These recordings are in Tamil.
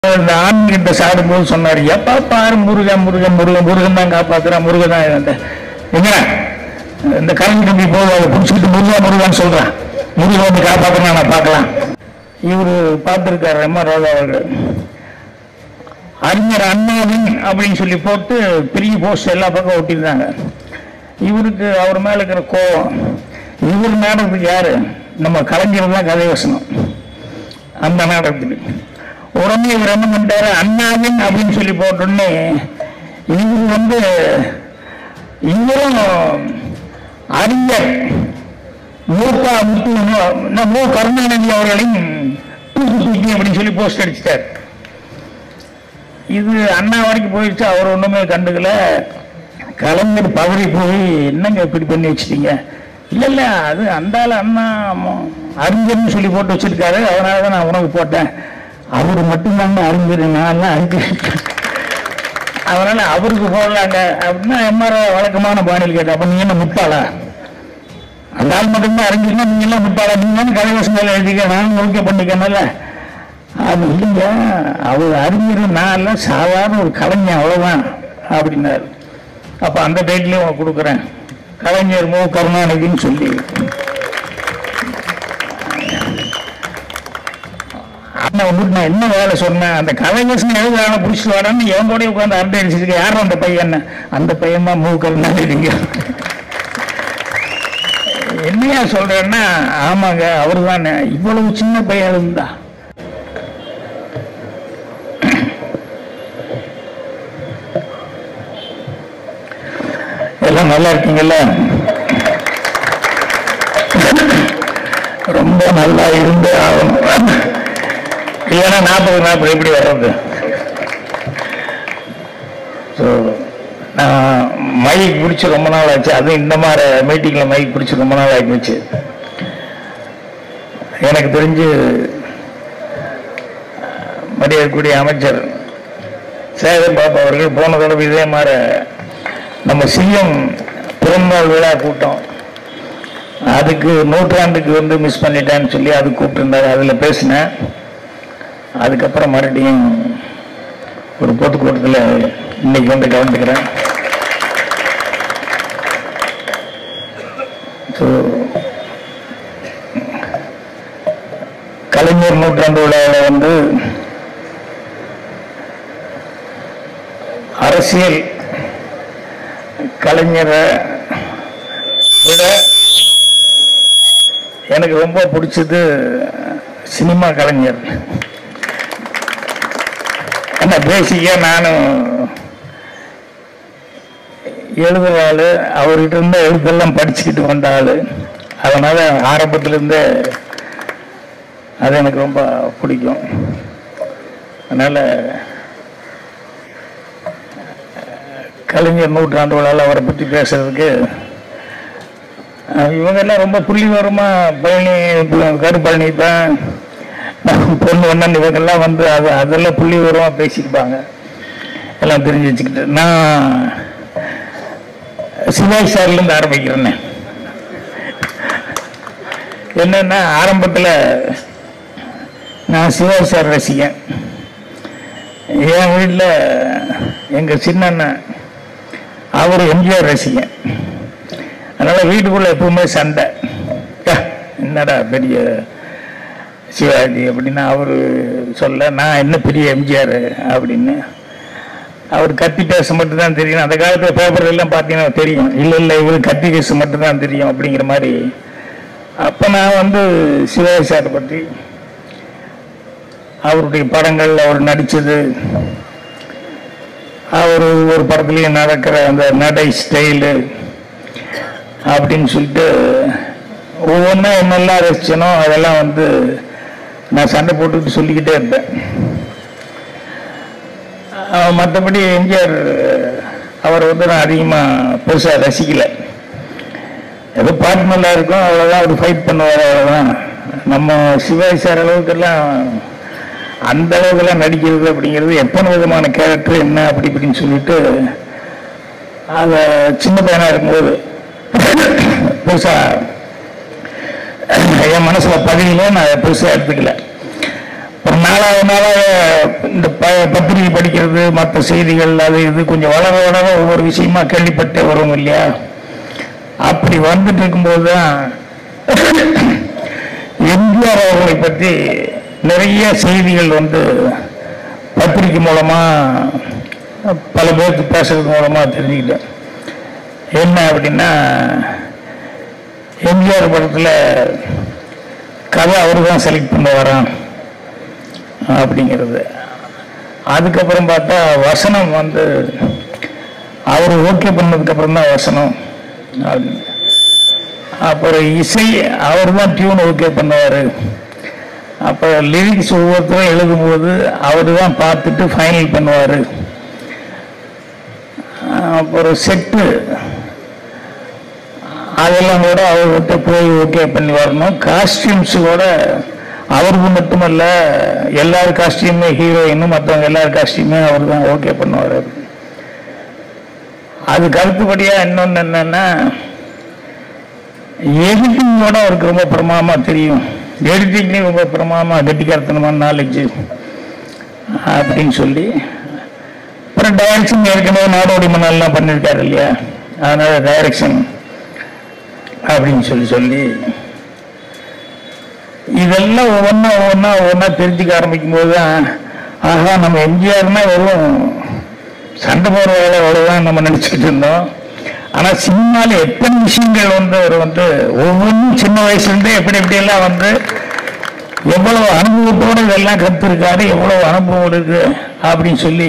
இந்த ஆண் கிட்ட சாடும்போது சொன்னாரு எப்பா பாரு முருகன் முருகன் முருகன் முருகன் தான் காப்பாத்துறான் முருகன் தான் இந்த எங்க இந்த கரண்ட் கம்பி போது அதை பிடிச்சிக்கிட்டு முருகன் முருகன் சொல்றான் முருகன் வந்து காப்பாத்துறான் நான் பார்க்கலாம் இவரு பார்த்திருக்காரு எம் ஆர் ராதா அவர்கள் அறிஞர் அண்ணாவின் அப்படின்னு சொல்லி போட்டு பெரிய போஸ்ட் எல்லா பக்கம் ஒட்டியிருந்தாங்க இவருக்கு அவர் மேல இருக்கிற கோவம் இவர் நாடகத்துக்கு யாரு நம்ம கலைஞர் தான் கதை வசனம் அந்த நாடகத்துக்கு உடனே இவர் என்ன பண்ணிட்டாரு அண்ணாவின் அப்படின்னு சொல்லி போட்டோடனே இவர் வந்து இவரும் அறிஞர் மூக்கா முத்து ந- மு கருணாநிதி அவர்களையும் தூக்கி தூக்கி அப்படின்னு சொல்லி போஸ்ட் அடிச்சிட்டார் இது அண்ணா வரைக்கும் போயிடுச்சு அவர் ஒண்ணுமே கண்டுக்கல கலைஞர் பதறி போய் என்னங்க இப்படி பண்ணி வச்சிட்டீங்க இல்ல இல்ல அது அந்த ஆளு அண்ணா ம- அறிஞர்னு சொல்லி போட்டு வச்சிருக்காரு அதனால தான் நான் உனக்கு போட்டேன் அவர் மட்டும்தாங்க அறிஞர் நான் அறிஞர் அதனால அவருக்கு போடலாங்க அப்படின்னா எம்ஆர் வழக்கமான பாணியில் கேட்டேன் அப்ப நீங்க என்ன முட்டாளா அந்த ஆள் மட்டும்தான் அறிஞர்னா நீங்க எல்லாம் முட்டாளா நீங்க தானே கலைவசங்கள் எழுதிக்க நான் நோக்கிய பண்ணிக்கனால அது இல்லைங்க அவர் அறிஞர் நான் எல்லாம் சாதாரண ஒரு கலைஞர் அவ்வளவுதான் அப்படின்னாரு அப்ப அந்த டைட்டிலையும் உனக்கு கொடுக்குறேன் கலைஞர் மு கருணாநிதின்னு சொல்லி அண்ணா வந்துட்டு நான் என்ன வேலை சொன்னேன் அந்த கலைஞசன் எழுதுறான பிடிச்சிட்டு வரேன்னு என் கூட உட்காந்து அரட்டை அடிச்சிருக்க யாரும் அந்த பையன் அந்த பையன் தான் மு கருணாநிதிங்க என்னையா சொல்றேன்னா ஆமாங்க அவரு தானே இவ்வளவு சின்ன பையன் இருந்தா எல்லாம் நல்லா இருக்கீங்கல்ல ரொம்ப நல்லா இருந்து ஆகணும் இல்லைன்னா நாற்பது நாற்பது எப்படி வர்றது ஸோ நான் மைக் பிடிச்சி ரொம்ப நாள் ஆச்சு அதுவும் இந்த மாதிரி மீட்டிங்கில் மைக் பிடிச்சி ரொம்ப நாள் ஆகி போச்சு எனக்கு தெரிஞ்சு மரியாதைக்குரிய அமைச்சர் சேகர் பாபு அவர்கள் போன தடவை இதே மாதிரி நம்ம சிஎம் பிறந்தநாள் விழா கூட்டம் அதுக்கு நூற்றாண்டுக்கு வந்து மிஸ் பண்ணிட்டேன்னு சொல்லி அது கூப்பிட்டுருந்தாரு அதில் பேசினேன் அதுக்கப்புறம் மறுபடியும் ஒரு பொதுக்கூட்டத்தில் இன்னைக்கு வந்து கலந்துக்கிறேன் ஸோ கலைஞர் நூற்றாண்டு விழாவில் வந்து அரசியல் கலைஞரை விட எனக்கு ரொம்ப பிடிச்சது சினிமா கலைஞர் என்ன பேசிக்கா நானும் எழுதுற ஆளு அவர்கிட்ட இருந்த எழுத்தெல்லாம் படிச்சுக்கிட்டு வந்த ஆளு அதனால ஆரம்பத்துல இருந்தே அது எனக்கு ரொம்ப பிடிக்கும் அதனால கலைஞர் நூற்றாண்டு விழாவில் அவரை பற்றி பேசுறதுக்கு அஹ், இவங்க எல்லாம் ரொம்ப புள்ளிவரமா பழனி கருப்பழனி தான் பொண்ணு வண்ணன் இவங்கெல்லாம் வந்து அது அதெல்லாம் புள்ளிவரமா பேசிக்குவாங்க எல்லாம் தெரிஞ்சு வச்சுக்கிட்டு நான் சிவாஜி சார்லேருந்து ஆரம்பிக்கிறேன்னு என்னன்னா ஆரம்பத்தில் நான் சிவாஜி சார் ரசிகன் என் வீட்டில் எங்கள் சின்ன அண்ணன் அவர் எம்ஜிஆர் ரசிகன் அதனால் வீட்டுக்குள்ளே எப்பவுமே சண்டை யா, என்னடா பெரிய சிவாஜி அப்படின்னு அவர் சொல்ல நான் என்ன பெரிய எம்ஜிஆர் அப்படின்னு அவர் கத்தி பேச மட்டும்தான் தெரியும் அந்த காலத்தில் பேப்பர் எல்லாம் பார்த்தீங்கன்னா தெரியும் இல்லை இல்லை இவர் கத்தி பேச மட்டும்தான் தெரியும் அப்படிங்கிற மாதிரி அப்போ நான் வந்து சிவாஜி சார் பற்றி அவருடைய படங்கள் அவர் நடித்தது அவர் ஒரு படத்துலேயும் நடக்கிற அந்த நடை ஸ்டைலு அப்படின்னு சொல்லிட்டு ஒவ்வொன்றா என்னெல்லாம் ரசிச்சனோ அதெல்லாம் வந்து நான் சண்டை போட்டுக்கிட்டு சொல்லிக்கிட்டே இருப்பேன் அஹ் மற்றபடி எம்ஜிஆர் அவர் வந்து நான் அதிகமாக பெருசாக ரசிக்கல ஏதோ பாட்டு நல்லா இருக்கும் அவ்வளோதான் அவர் ஃபைட் பண்ணுவார் அவ்வளோதான் நம்ம சிவாஜி சார் அளவுக்கெல்லாம் அந்த அளவுக்குலாம் நடிக்கிறது அப்படிங்கிறது எத்தனை விதமான கேரக்டர் என்ன அப்படி இப்படின்னு சொல்லிட்டு அதை சின்ன பையனாக இருக்கும்போது பெருசாக என் மனசுல பதியல நான் அதை பெருசாக எடுத்துக்கல இப்போ ஒரு நாளாக நாளாக இந்த ப பத்திரிகை படிக்கிறது மற்ற செய்திகள் அது இது கொஞ்சம் வளர வளர ஒவ்வொரு விஷயமா கேள்விப்பட்டே வரும் இல்லையா அப்படி வந்துட்டு இருக்கும்போது தான் எம்ஜிஆர் அவர்களை பற்றி நிறைய செய்திகள் வந்து பத்திரிகை மூலமா பல பேருக்கு பேசுறது மூலமா தெரிஞ்சுக்கிட்டேன் என்ன அப்படின்னா எம்ஜிஆர் படத்தில் கதை அவர் தான் செலக்ட் பண்ண வரான் அப்படிங்கிறது அதுக்கப்புறம் பார்த்தா வசனம் வந்து அவர் ஓகே பண்ணதுக்கப்புறம் தான் வசனம் அப்படின்னு. அப்புறம் இசை அவர் தான் டியூன் ஓகே பண்ணுவார் அப்புறம் லிரிக்ஸ் ஒவ்வொருத்தரும் எழுதும்போது அவர் தான் பார்த்துட்டு ஃபைனல் பண்ணுவார் அப்புறம் செட்டு அதெல்லாம் கூட அவர்கிட்ட போய் ஓகே பண்ணி வரணும் காஸ்டியூம்ஸ் கூட அவருக்கு மட்டுமல்ல எல்லார் காஸ்டியூமே ஹீரோயினும் மற்றவங்க எல்லார் காஸ்டியூமே அவர் தான் ஓகே பண்ணுவார் அதுக்கு அடுத்தபடியா இன்னொன்று என்னன்னா எடிட்டிங்கோட அவருக்கு ரொம்ப பிரமாதமா தெரியும் எடிட்டிங்லேயும் ரொம்ப பிரமாதமா கெட்டிக்காரத்தனமான நாலேஜ் அப்படின்னு சொல்லி அப்புறம் டைரக்ஷன் ஏற்கனவே நாடோடி மணல்லாம் பண்ணியிருக்காரு இல்லையா அதனால டைரக்ஷன் அப்படின்னு சொல்லி சொல்லி இதெல்லாம் ஒவ்வொன்றா ஒவ்வொன்றா ஒவ்வொன்றா தெரிஞ்சுக்க ஆரம்பிக்கும் போது தான் ஆஹா நம்ம எம்ஜிஆர்னா வெறும் சண்டை போடுற வேலை அவ்வளோதான் நம்ம நினச்சிக்கிட்டு இருந்தோம் ஆனால் சினிமாவில் எத்தனை விஷயங்கள் வந்து அவர் வந்து ஒவ்வொன்றும் சின்ன வயசுலேருந்தே எப்படி எப்படியெல்லாம் வந்து எவ்வளவு அனுபவத்தோடு இதெல்லாம் கற்றுருக்காரு எவ்வளவு அனுபவம் இருக்கு அப்படின்னு சொல்லி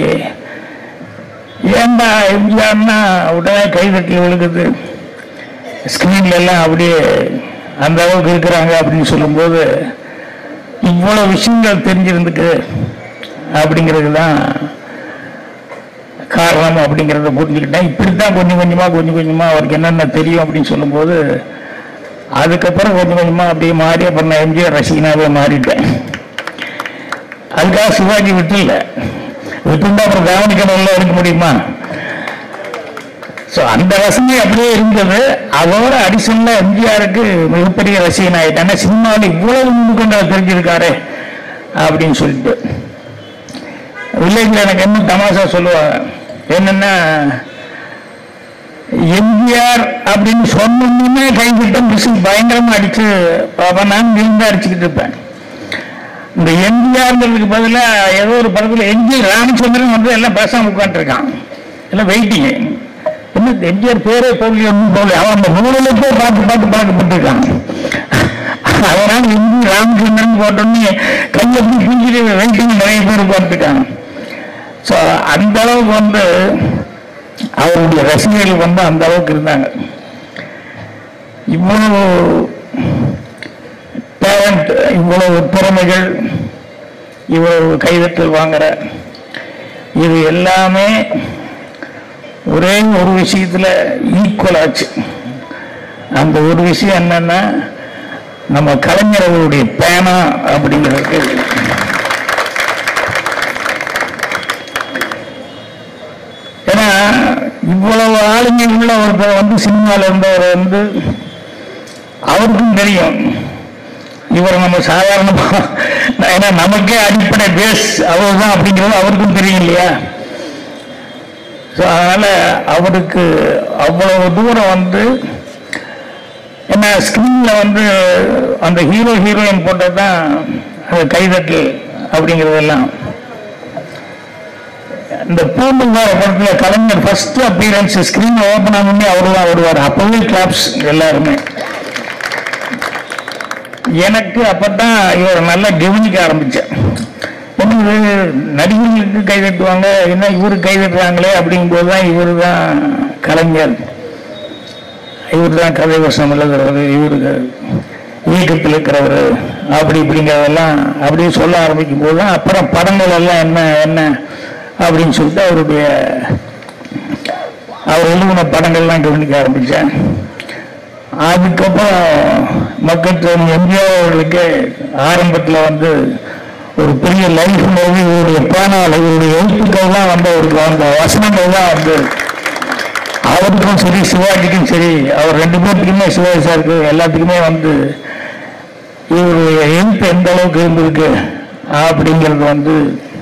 ஏண்டா எம்ஜிஆர்னா உடனே கைதட்டி விழுகுது ஸ்கிரீன்ல எல்லாம் அப்படியே அந்த அளவுக்கு இருக்கிறாங்க அப்படின்னு சொல்லும்போது இவ்வளவு விஷயங்கள் தெரிஞ்சிருந்துக்கு அப்படிங்கிறது தான் காரணம் அப்படிங்கிறத புரிஞ்சுக்கிட்டேன் இப்படித்தான் கொஞ்சம் கொஞ்சமா கொஞ்சம் கொஞ்சமா அவருக்கு என்னென்ன தெரியும் அப்படின்னு சொல்லும்போது அதுக்கப்புறம் கொஞ்சம் கொஞ்சமா அப்படியே மாறி அப்புறம் நான் எம்ஜிஆர் ரசிகனாவே மாறிட்டேன் அதுக்காக சிவாஜி விட்டுல விட்டுருந்தா அப்புறம் கவனிக்கணும்ல இருக்க முடியுமா ஸோ அந்த ரசனை அப்படியே இருந்தது அதோட அடிஷனலாக எம்ஜிஆருக்கு மிகப்பெரிய ரசிகன் ஆயிட்டேன் ஏன்னா சினிமாவில் இவ்வளவு முன்னுக்கு தெரிஞ்சிருக்காரு அப்படின்னு சொல்லிட்டு வில்லேஜில் எனக்கு என்ன தமாஷா சொல்லுவாங்க என்னன்னா எம்ஜிஆர் அப்படின்னு சொன்னோம்னே கைவிட்ட மிஷின் பயங்கரமா அடிச்சு பாப்பா நான் விழுந்து அடிச்சுக்கிட்டு இருப்பேன் இந்த எம்ஜிஆர்ங்கிறதுக்கு பதிலா ஏதோ ஒரு படத்துல எம்ஜி ராமச்சந்திரன் வந்து எல்லாம் பேசாம உட்காந்துருக்கான் எல்லாம் வெயிட்டிங் என்ன எம்ஜிஆர் பேரே போகலையே ஒன்றும் போகல அவன் அந்த நூலிலே பார்த்து பார்த்து பார்க்கப்பட்டிருக்கான் அதனால எம்ஜி ராமச்சந்திரன் போட்டோன்னே கையை எப்படி பிஞ்சிட்டு வெயிட்டிங் நிறைய பேர் உட்காந்துருக்காங்க ஸோ அந்த அளவுக்கு வந்து அவருடைய ரசிகர்கள் வந்து அந்த அளவுக்கு இருந்தாங்க இவ்வளவு டேலண்ட் இவ்வளவு திறமைகள் இவ்வளவு கைதட்டல் வாங்குற இது எல்லாமே ஒரே ஒரு விஷயத்துல ஈக்குவல் ஆச்சு அந்த ஒரு விஷயம் என்னன்னா நம்ம கலைஞர் அவருடைய பேனா அப்படிங்கிறதுக்கு ஏன்னா இவ்வளவு ஆளுங்க உள்ள ஒருத்தர் வந்து சினிமாவில் இருந்தவர் வந்து அவருக்கும் தெரியும் இவர் நம்ம சாதாரணமா ஏன்னா நமக்கே அடிப்படை பேஸ் அவர் தான் அப்படிங்கிறது அவருக்கும் தெரியும் இல்லையா ஸோ அதனால அவருக்கு அவ்வளவு தூரம் வந்து ஏன்னா ஸ்கிரீன்ல வந்து அந்த ஹீரோ ஹீரோயின் போட்டது தான் அந்த கைதட்டல் அப்படிங்கிறதெல்லாம் இந்த பூம்புகார படத்துல Kalaignar first appearance screen open ஆனே அவரு தான் வருவார் அப்பவே கிளாப்ஸ் எல்லாருமே எனக்கு அப்பதான் இவர் நல்லா கவனிக்க ஆரம்பிச்சேன் என்ன இது நடிகர்களுக்கு கை தட்டுவாங்க என்ன இவரு கை தட்டுறாங்களே அப்படிங்கும்போது தான் இவர் தான் கலைஞர் இவர் தான் கதை வசனம் எழுதுறவர் இவருக்கு இயக்கத்தில் இருக்கிறவர் அப்படி இப்படிங்கிறதெல்லாம் அப்படியே சொல்ல ஆரம்பிக்கும் போது தான் அப்புறம் படங்கள் எல்லாம் என்ன என்ன அப்படின்னு சொல்லிட்டு அவருடைய அவர் எழுதின படங்கள்லாம் கவனிக்க ஆரம்பித்தேன் அதுக்கப்புறம் மக்கள் எம்ஜிஆர் அவர்களுக்கு ஆரம்பத்தில் வந்து ஒரு பெரிய லைஃப் மூவி இவருடைய பேனால் இவருடைய எழுத்துக்கள்லாம் வந்து அவருக்கு அந்த வசனங்கள் தான் வந்து அவருக்கும் சரி சிவாஜிக்கும் சரி அவர் ரெண்டு பேர்த்துக்குமே சிவாஜி சாருக்கு எல்லாத்துக்குமே வந்து இவருடைய எழுத்து எந்த அளவுக்கு இருந்திருக்கு அப்படிங்கிறது வந்து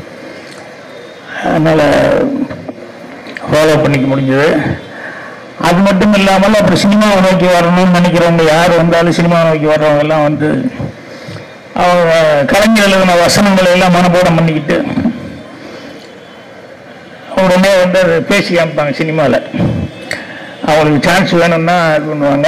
அதனால் ஃபாலோ பண்ணிக்க முடிஞ்சது அது மட்டும் இல்லாமல் அப்புறம் சினிமாவை நோக்கி வரணும்னு நினைக்கிறவங்க யார் வந்தாலும் சினிமாவை நோக்கி வர்றவங்க எல்லாம் வந்து அவங்க கலைஞர் எழுதின வசனங்களை எல்லாம் மனப்பாடம் பண்ணிக்கிட்டு உடனே வந்து அதை பேசி காமிப்பாங்க சினிமாவில் அவங்களுக்கு சான்ஸ் வேணும்னா இது பண்ணுவாங்க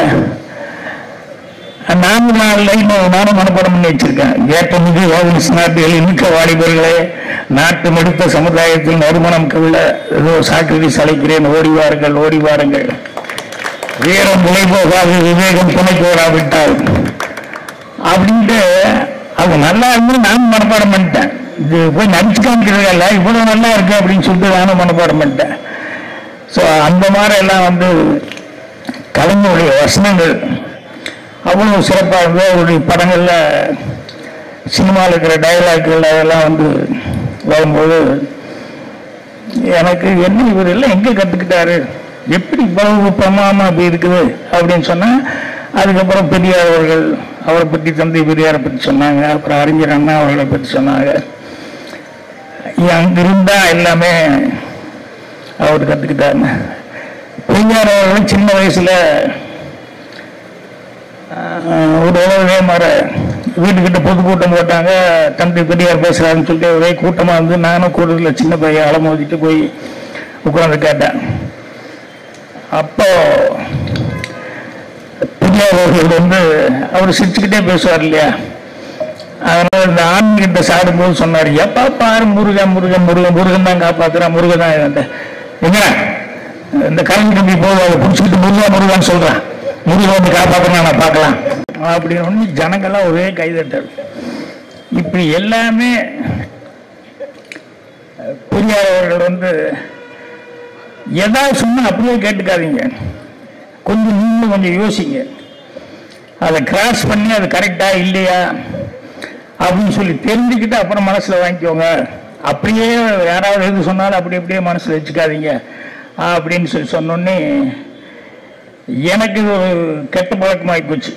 நான்கு நாலு லைன் நானும் மனப்பாடம் பண்ணி வச்சிருக்கேன் ஏற்ற மிகு ஓவிஸ் நாட்டில் மிக்க வாலிபர்களே நாட்டு மெடுத்த சமுதாயத்தில் நறுமணம் கவிழ ஏதோ சாக்ரட்டிஸ் அழைக்கிறேன் ஓடி வாருங்கள் ஓடி வாருங்கள் வீரம் விலை போகாது விவேகம் துணைக்கு வராவிட்டால் அப்படின்ட்டு அவங்க நல்லா இருந்து நானும் மனப்பாடம் பண்ணிட்டேன் இது போய் நடிச்சு காமிக்கிறதில்ல இவ்வளவு நல்லா இருக்கு அப்படின்னு சொல்லிட்டு நானும் மனப்பாடம் பண்ணிட்டேன் ஸோ அந்த மாதிரி எல்லாம் வந்து கலைஞருடைய வசனங்கள் அவ்வளவு சிறப்பாக இருந்தது அவருடைய படங்களில் சினிமாவில் இருக்கிற டைலாக்குகள் அதெல்லாம் வந்து வரும்போது எனக்கு என்ன இவர் எல்லாம் எங்கே கற்றுக்கிட்டாரு எப்படி இவ்வளவு பிரமாதமாக அப்படி இருக்குது அப்படின்னு சொன்னால் அதுக்கப்புறம் பெரியார் அவர்கள் அவரை பற்றி தந்தை பெரியாரை பற்றி சொன்னாங்க அப்புறம் அறிஞர் அண்ணா அவர்களை பற்றி சொன்னாங்க அங்கிருந்தா எல்லாமே அவர் கற்றுக்கிட்டாருன்னு பெரியார் அவர்கள் சின்ன வயசில் ஆஹ் ஒரு உணவே மாற வீட்டுக்கிட்ட பொதுக்கூட்டம் போட்டாங்க தந்தை பெரியார் பேசுறாருன்னு சொல்லிட்டு ஒரே கூட்டமா இருந்து நானும் கூட்டத்தில் சின்ன பையன் அலமோதிட்டு போய் உட்கார்ந்து கேட்டேன் அப்போ பெரியார் அவர்கள் வந்து அவர் சிரிச்சுக்கிட்டே பேசுவார் இல்லையா அதனால இந்த ஆண்கிட்ட சாடும்போது சொன்னார் எப்பா பாரு முருகன் முருகன் முருகன் முருகன் தான் காப்பாத்துறான் முருகன் தான் இந்த எங்க இந்த கரண்ட் கம்பி போதும் அதை பிடிச்சிக்கிட்டு முருகா முருகான்னு சொல்றான் முருகன் வந்து காப்பாத்துறான் நான் பார்க்கலாம் அப்படின்னு ஒண்ணு ஜனங்கள்லாம் ஒரே கைதட்டல் இப்படி எல்லாமே பெரியார் அவர்கள் வந்து எதாவது சொன்னா அப்படியே கேட்டுக்காதீங்க கொஞ்சம் நீங்களும் கொஞ்சம் யோசிங்க அதை கிராஸ் பண்ணி அது கரெக்டா இல்லையா அப்படின்னு சொல்லி தெரிஞ்சுக்கிட்டு அப்புறம் மனசுல வாங்கிக்கோங்க அப்படியே யாராவது எது சொன்னாலும் அப்படி அப்படியே மனசுல வச்சுக்காதீங்க அப்படின்னு சொல்லி சொன்னோடனே எனக்கு இது ஒரு கெட்ட பழக்கமாகி போச்சு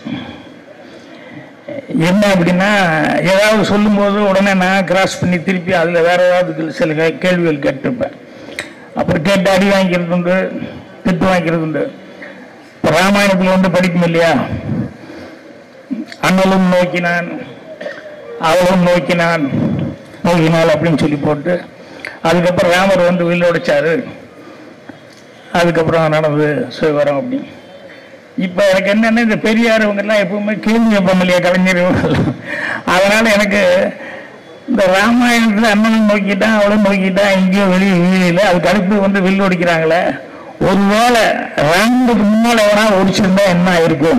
என்ன அப்படின்னா ஏதாவது சொல்லும்போது உடனே நான் கிராஸ் பண்ணி திருப்பி அதில் வேற ஏதாவது சில கே- கேள்விகள் கேட்டிருப்பேன் அப்புறம் கேட்டு அடி வாங்கிக்கிறது உண்டு திட்டு வாங்கிக்கிறது உண்டு இப்போ ராமாயணத்தில் வந்து படிக்கும் இல்லையா அண்ணலும் நோக்கினான் அவளும் நோக்கினான் நோக்கினாள் அப்படின்னு சொல்லி போட்டு அதுக்கப்புறம் ராமர் வந்து வில்லு உடைச்சாரு அதுக்கப்புறம் நடந்தது சிவகாரம் அப்படி இப்போ எனக்கு என்னன்னா இந்த பெரியார் இவங்கெல்லாம் எப்பவுமே கேள்வி கேட்பாங்க இல்லையா கலைஞர் இவங்கெல்லாம். அதனால எனக்கு இந்த ராமாயணத்தில் அண்ணனும் நோக்கிட்டான் அவளும் நோக்கிட்டான் எங்கேயோ வெளியே வீழில அதுக்கு அடுத்து வந்து வில்லு ஒடிக்கிறாங்களே ஒருவேளை ராமருக்கு முன்னால் எவனா ஒடிச்சிருந்தா என்ன ஆயிருக்கும்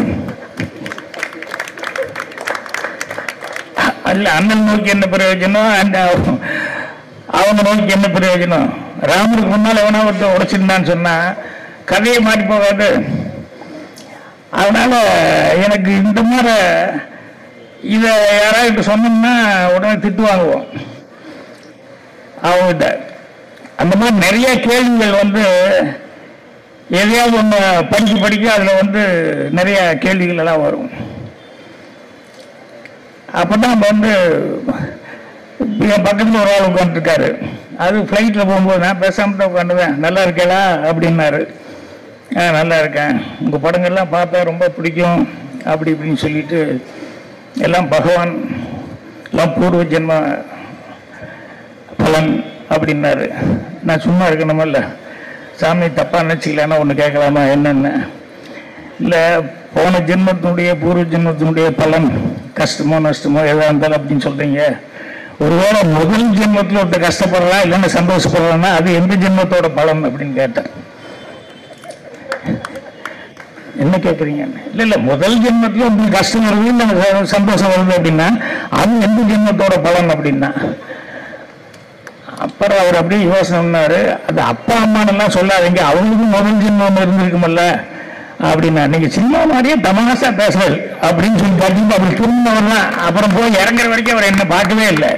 அல்ல அண்ணன் நோக்கி என்ன பிரயோஜனம் அந்த அவங்க நோக்கி என்ன பிரயோஜனம் ராமருக்கு முன்னால் எவனா ஒருத்தன் உடைச்சிருந்தான்னு சொன்னா கதையை மாறி போகாது அதனால எனக்கு இந்த மாதிரி இதை யாராவது சொன்னோம்னா உடனே திட்டு வாங்குவோம் அவங்ககிட்ட அந்த மாதிரி நிறைய கேள்விகள் வந்து எதையாவது ஒன்று படிக்க படிக்க அதில் வந்து நிறைய கேள்விகள் எல்லாம் வரும் அப்பதான் நம்ம வந்து இப்ப என் பக்கத்தில் ஒரு ஆள் உட்காந்துருக்காரு அது ஃப்ளைட்டில் போகும்போது நான் பேசாம தான் உட்காந்துவேன் நல்லா இருக்கேளா அப்படின்னாரு ஆ நல்லா இருக்கேன் உங்கள் படங்கள்லாம் பார்த்தா ரொம்ப பிடிக்கும் அப்படி இப்படின்னு சொல்லிட்டு எல்லாம் பகவான் எல்லாம் பூர்வ ஜென்ம பலன் அப்படின்னாரு நான் சும்மா இருக்கணுமில்ல சாமி தப்பா நினச்சிக்கலான்னா ஒன்று கேட்கலாமா என்னென்ன இல்லை போன ஜென்மத்தினுடைய பூர்வ ஜென்மத்தினுடைய பலன் கஷ்டமோ நஷ்டமோ எதாக இருந்தாலும் அப்படின்னு சொல்றீங்க ஒருவேளை முதல் ஜென்மத்தில் ஒருத்தர் கஷ்டப்படலாம் இல்லைன்னா சந்தோஷப்படலாம்னா அது எந்த ஜென்மத்தோட பலன் அப்படின்னு கேட்டேன் என்ன கேட்குறீங்க இல்லை இல்லை முதல் ஜென்மத்தில் உங்களுக்கு கஷ்டம் வருது இல்லை ச- சந்தோஷம் வருது அப்படின்னா அது எந்த ஜென்மத்தோட பலன் அப்படின்னா அப்புறம் அவர் அப்படியே யோசனை பண்ணாரு அது அப்பா அம்மானெல்லாம் சொல்லாதீங்க அவங்களுக்கும் முதல் ஜென்மம் இருந்திருக்குமல்ல அப்படின்னா நீங்க சின்ன மாதிரியே தமாசா பேசுறாரு அப்படின்னு சொல்லி பார்த்துட்டு அவர் திரும்ப வரலாம் அப்புறம் போய் இறங்குற வரைக்கும் அவர் என்ன பார்க்கவே இல்லை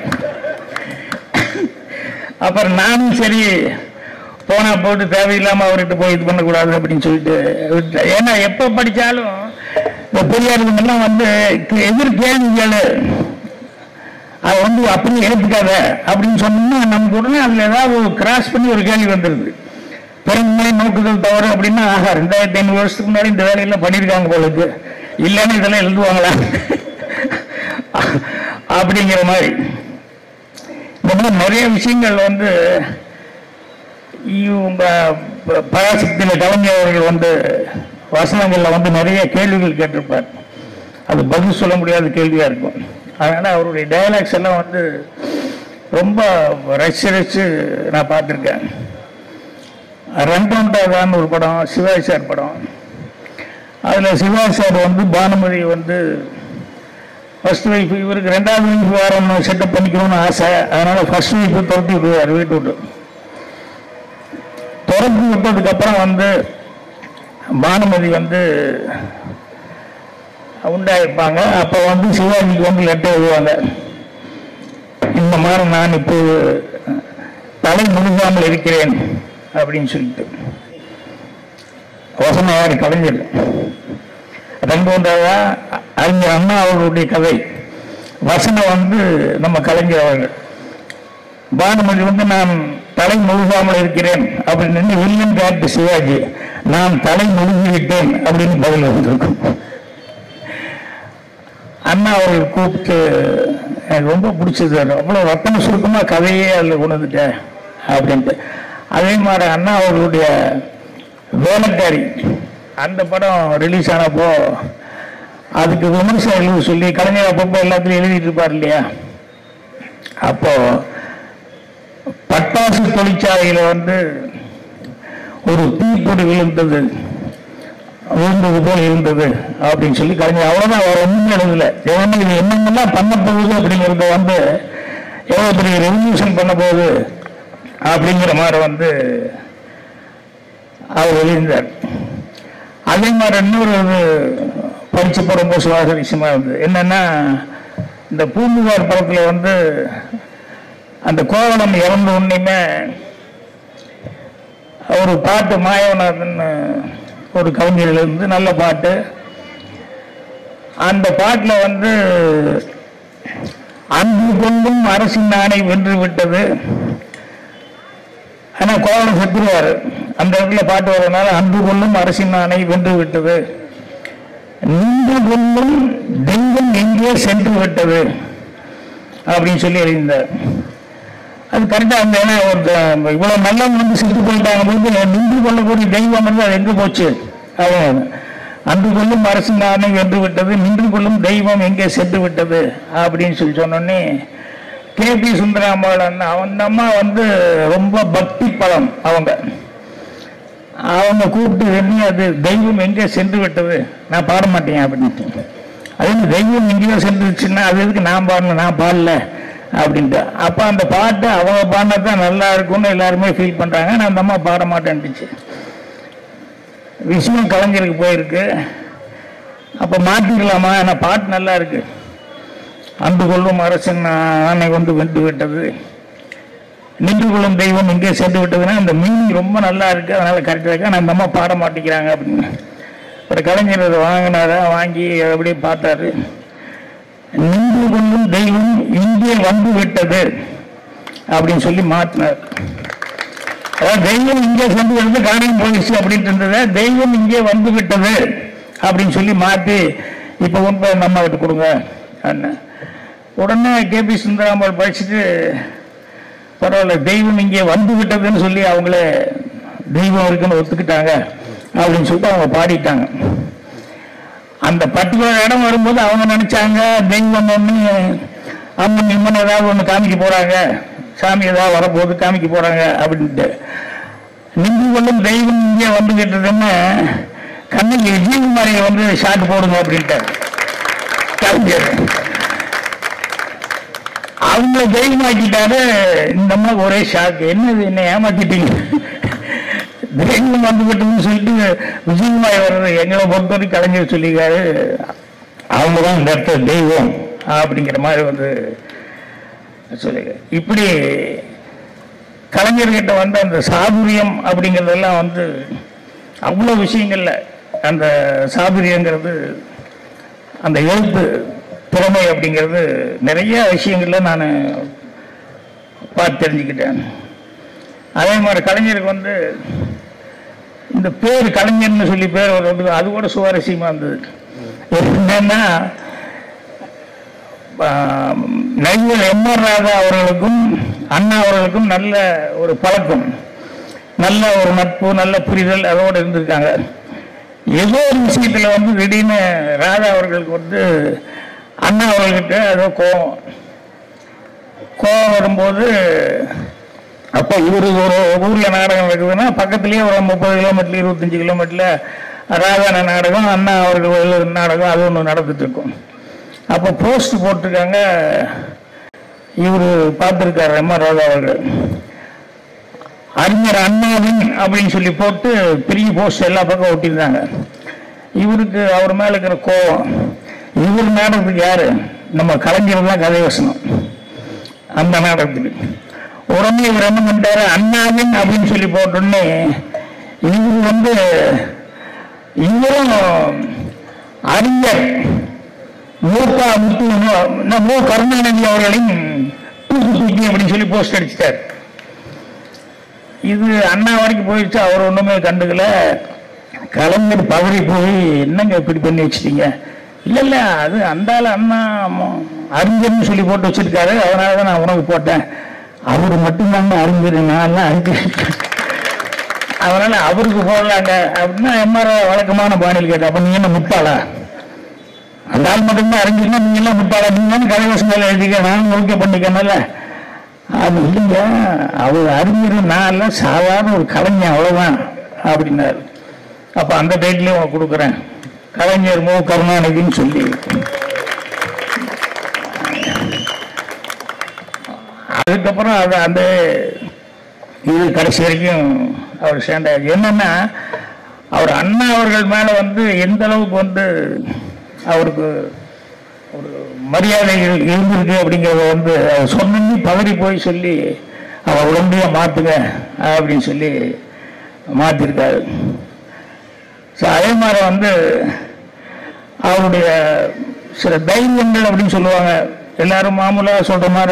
அப்புறம் நானும் சரி போனா போட்டு தேவையில்லாம அவர்கிட்ட போய் இது பண்ணக்கூடாது அப்படின்னு சொல்லிட்டு விட்டேன். ஏன்னா எப்ப படிச்சாலும் இந்த பெரியாருங்கெல்லாம் வந்து எதிர் கேள்விகள் அதை வந்து அப்படியே ஏற்றுக்காத அப்படின்னு சொன்னோம்னா நமக்கு உடனே அதில் ஏதாவது ஒரு கிராஸ் பண்ணி ஒரு கேள்வி வந்துடுது பெருமை நோக்குதல் தவறு அப்படின்னா ஆஹா ரெண்டாயிரத்தி ஐநூறு வருஷத்துக்கு முன்னாடி இந்த வேலையெல்லாம் பண்ணியிருக்காங்க போலுக்கு இல்லைன்னு இதெல்லாம் எழுதுவாங்களா அப்படிங்கிற மாதிரி இந்த மாதிரி நிறைய விஷயங்கள் வந்து இவங்க ப- பராசக்தியில் கலைஞர் அவர்கள் வந்து வசனங்களில் வந்து நிறைய கேள்விகள் கேட்டிருப்பார் அது பதில் சொல்ல முடியாத கேள்வியாக இருக்கும் அதனால் அவருடைய டயலாக்ஸ் எல்லாம் வந்து ரொம்ப ரசிச்சு ரசிச்சு நான் பார்த்துருக்கேன் ரங்கவுண்டாதான் ஒரு படம் சிவாஜி சார் படம் அதில் சிவாஜி சார் வந்து பானுமதி வந்து ஃபர்ஸ்ட் ஒய்ஃப் இவருக்கு ரெண்டாவது ஒய்ஃப் வேற செட்டப் பண்ணிக்கணும்னு ஆசை அதனால ஃபர்ஸ்ட் ஒய்ஃப் துரத்தி விடுவார் வீட்டு விட்டு துரத்தி விட்டதுக்கு அப்புறம் வந்து பானுமதி வந்து உண்டாயிருப்பாங்க அப்போ வந்து சிவாஜிக்கு வந்து லெட்டர் எழுதுவாங்க இந்த மாதிரி நான் இப்போ தலை முழுகாமல் இருக்கிறேன் அப்படின்னு சொல்லிட்டு வசனம் யார் கலைஞர் ரங்கோண்டாவா அறிஞர் அண்ணா அவர்களுடைய கதை வசனம் வந்து நம்ம கலைஞர் அவர்கள் பானுமதி வந்து நான் தலை முழுகாமல் இருக்கிறேன் அப்படின்னு வில்லியம் கேட்டு சிவாஜி நான் தலை முழுகி விட்டேன் அப்படின்னு பதில் வந்திருக்கும் அண்ணா அவர்கள் கூப்பிட்டு எனக்கு ரொம்ப பிடிச்சது அது. அவ்வளோ ரத்தன சுருக்கமாக கதையே அதில் கொண்டு வந்துட்டேன் அப்படின்ட்டு அதே மாதிரி அண்ணா அவர்களுடைய வேலைக்காரி அந்த படம் ரிலீஸ் ஆனப்போ அதுக்கு விமர்சனம் எழுத சொல்லி கலைஞர் அப்பப்போ எல்லாத்துலையும் எழுதிட்டு இருப்பார் இல்லையா அப்போ பட்டாசு தொழிற்சாலையில் வந்து ஒரு தீப்பொடி விழுந்தது விழுந்தது போல் இருந்தது அப்படின்னு சொல்லி கலைஞர் அவ்வளோதான் அவர் ஒன்றுமே எழுதல எவனே இது என்னென்னலாம் பண்ண போகுது அப்படிங்கிறத வந்து எவ்வளோ பெரிய ரெவல்யூஷன் பண்ண போகுது அப்படிங்கிற மாதிரி வந்து அவர் எழுதியிருந்தார் அதே மாதிரி இன்னொரு இது படிச்சப்போ ரொம்ப சுவாரஸ்யமாக இருந்தது என்னன்னா இந்த பூம்புகார் படத்தில் வந்து அந்த கோவலன் இறந்த உடனேயுமே ஒரு பாட்டு மாயவநாதன் ஒரு கவிஞர்கள் இருந்து நல்ல பாட்டு அந்த பாட்டில் வந்து அன்பு கொண்டும் அரசின் நாணை வென்று விட்டது ஆனா கோவலன் செத்துருவாரு அந்த இடத்துல பாட்டு வரதுனால அன்பு கொள்ளும் அரசின் நாணை வென்று விட்டது நின்று கொள்ளும் தெய்வம் எங்கே சென்று விட்டது அப்படின்னு சொல்லி எழுதியிருந்தார் அது கரெக்டாக அந்த ஏன்னா ஒரு இவ்வளோ நல்லவங்க வந்து செத்து போயிட்டாங்க போது நின்று கொள்ளக்கூடிய தெய்வம் வந்து அது எங்கே போச்சு அப்படின்னு அன்று கொள்ளும் அரசு நானே வென்று விட்டது நின்று கொள்ளும் தெய்வம் எங்கே சென்று விட்டது அப்படின்னு சொல்லி சொன்னோடனே கே பி சுந்தராம்பாள் அந்த அந்த அம்மா வந்து ரொம்ப பக்தி பலம் அவங்க அவங்க கூப்பிட்டு என்ன அது தெய்வம் எங்கே சென்று விட்டது நான் பாட மாட்டேன் அப்படின்ட்டு அது என்ன தெய்வம் எங்கேயோ சென்றுச்சுன்னா அது எதுக்கு நான் பாடணும் நான் பாடல அப்படின்ட்டு அப்போ அந்த பாட்டு அவங்க பாடினா தான் நல்லா இருக்கும்னு எல்லாருமே ஃபீல் பண்ணுறாங்க நான் அந்த அம்மா பாட மாட்டேன்ட்டுச்சு விஷயம் கலைஞருக்கு போயிருக்கு அப்போ மாற்றிக்கலாமா ஏன்னா பாட்டு நல்லா இருக்கு அன்பு கொள்ளும் அரசன் ஆணை வந்து வென்று விட்டது நின்று கொள்ளும் தெய்வம் இங்கே சென்று விட்டதுன்னா இந்த மீனிங் ரொம்ப நல்லா இருக்கு அதனால கரெக்டாக இருக்கு ஆனால் அந்த அம்மா பாட மாட்டேங்கிறாங்க அப்படின்னு ஒரு கலைஞர் அதை வாங்கினாரா வாங்கி அதை அப்படியே பார்த்தாரு நின்று கொள்ளும் தெய்வம் இங்கே வந்து விட்டது அப்படின்னு சொல்லி மாற்றினார் அதாவது தெய்வம் இங்கே சென்று விட்டது காரியம் போயிடுச்சு அப்படின்ட்டு இருந்ததை தெய்வம் இங்கே வந்து விட்டது அப்படின்னு சொல்லி மாற்றி இப்போ கொண்டு போய் நம்ம கிட்ட கொடுங்க அண்ணன் உடனே கேபி சுந்தராம்பாள் படிச்சுட்டு பரவாயில்ல தெய்வம் இங்கே வந்து விட்டதுன்னு சொல்லி அவங்களே தெய்வம் இருக்குன்னு ஒத்துக்கிட்டாங்க அப்படின்னு சொல்லிட்டு அவங்க பாடிட்டாங்க அந்த பர்டிகுலர் இடம் வரும்போது அவங்க நினைச்சாங்க தெய்வம் ஒன்று அம்மன் இம்மன் ஏதாவது ஒன்று காமிக்க போறாங்க சாமி ஏதாவது வரப்போகுது காமிக்க போறாங்க அப்படின்ட்டு நின்று கொள்ளும் தெய்வம் இங்கே வந்து கேட்டதுன்னு கண்ணகி விஜயகுமாரியை வந்து ஷாட் போடுங்க அப்படின்ட்டு கலைஞர் அவங்கள தெய்வமாக்கிட்டாரு இந்த அம்மா ஒரே ஷாக் என்னது என்ன ஏமாத்திட்டீங்க தெய்வம் வந்து விட்டதுன்னு சொல்லிட்டு விஜயகுமாரி வர்றது எங்களை பொறுத்த வரைக்கும் கலைஞர் சொல்லிக்காரு அவங்க தான் இந்த இடத்துல தெய்வம் அப்படிங்கிற மாதிரி வந்து சொல்லுங்க இப்படி கலைஞர்கிட்ட வந்து அந்த சாதுரியம் அப்படிங்கிறதெல்லாம் வந்து அவ்வளோ விஷயங்கள்ல அந்த சாதுரியங்கிறது அந்த எழுத்து திறமை அப்படிங்கிறது நிறைய விஷயங்கள்ல நான் பார்த்து தெரிஞ்சுக்கிட்டேன் அதே மாதிரி கலைஞருக்கு வந்து இந்த பேர் கலைஞர்னு சொல்லி பேர் வர்றது அது கூட சுவாரஸ்யமா இருந்தது என்னன்னா ஆஹ், நடிகர் எம் ஆர் ராதா அவர்களுக்கும் அண்ணா அவர்களுக்கும் நல்ல ஒரு பழக்கம் நல்ல ஒரு நட்பு நல்ல புரிதல் அதோடு இருந்திருக்காங்க ஏதோ ஒரு விஷயத்துல வந்து திடீர்னு ராதா அவர்களுக்கு வந்து அண்ணா அவர்கள்கிட்ட ஏதோ கோவம் கோவம் வரும்போது அப்போ இவர் ஒரு ஊர்ல நாடகம் நடக்குதுன்னா பக்கத்துலயே ஒரு முப்பது கிலோமீட்டர் இருபத்தஞ்சு கிலோமீட்டர்ல ராதான நாடகம் அண்ணா அவர்கள் நாடகம் அது ஒன்று நடந்துட்டு இருக்கும் அப்போ போஸ்ட் போட்டிருக்காங்க இவர் பார்த்துருக்காரு எம் ஆர் ராதா அவர்கள் அறிஞர் அண்ணாவின் அப்படின்னு சொல்லி போட்டு பெரிய போஸ்ட் எல்லா பக்கம் ஒட்டியிருந்தாங்க இவருக்கு அவர் மேல இருக்கிற கோவம் இவர் நாடகத்துக்கு யாரு நம்ம கலைஞர் தான் கதை வசனம் அந்த நாடகத்துக்கு உடனே இவர் என்ன பண்ணிட்டாரு அண்ணாவின் அப்படின்னு சொல்லி போட்டோடனே இவர் வந்து இவரும் அறிஞர் மூக்கா முத்து ந- மு கருணாநிதி அவர்களையும் தூக்கு தூக்கி அப்படின்னு சொல்லி போஸ்ட் அடிச்சிட்டார் இது அண்ணா வரைக்கும் போயிடுச்சு அவர் ஒண்ணுமே கண்டுக்கல கலைஞர் பதறி போய் என்னங்க இப்படி பண்ணி வச்சிட்டீங்க இல்ல இல்ல அது அந்த ஆளு அண்ணா ம- அறிஞர்னு சொல்லி போட்டு வச்சிருக்காரு அதனால தான் நான் உனக்கு போட்டேன் அவர் மட்டும்தாங்க அறிஞர் நான் எல்லாம் அறிஞர் அதனால அவருக்கு போடலாங்க அப்படின்னா எம்ஆர் வழக்கமான பாணியில் கேட்டேன் அப்ப நீங்க என்ன முட்டாளா அந்த ஆள் மட்டும்தான் அறிஞர்னா நீங்க எல்லாம் முட்டாளா நீங்க தானே கலைவசங்கள் எழுதிக்க நான் ஓகே பண்ணிக்கனால அது இல்லைங்க அவர் அறிஞர் நான் எல்லாம் சாதாரண ஒரு கலைஞர் அவ்வளவுதான் அப்படின்னாரு அப்ப அந்த டைட்லயும் உனக்கு கொடுக்குறேன் கலைஞர் மு கருணாநிதின்னு சொல்லி அதுக்கப்புறம் அது அந்த இது கடைசி வரைக்கும் அவர் சேர்ந்தார் என்னன்னா அவர் அண்ணா அவர்கள் மேல வந்து எந்த அளவுக்கு வந்து அவருக்கு ஒரு மரியாதை இரு- இருந்திருக்கு அப்படிங்கிறத வந்து அவர் சொன்னி பதறி போய் சொல்லி அவர் உடனடியா மாத்துங்க அப்படின்னு சொல்லி மாத்திருக்காரு ஸோ அதே மாதிரி வந்து அவருடைய சில தைரியங்கள் அப்படின்னு சொல்லுவாங்க எல்லாரும் மாமூலா சொல்ற மாதிரி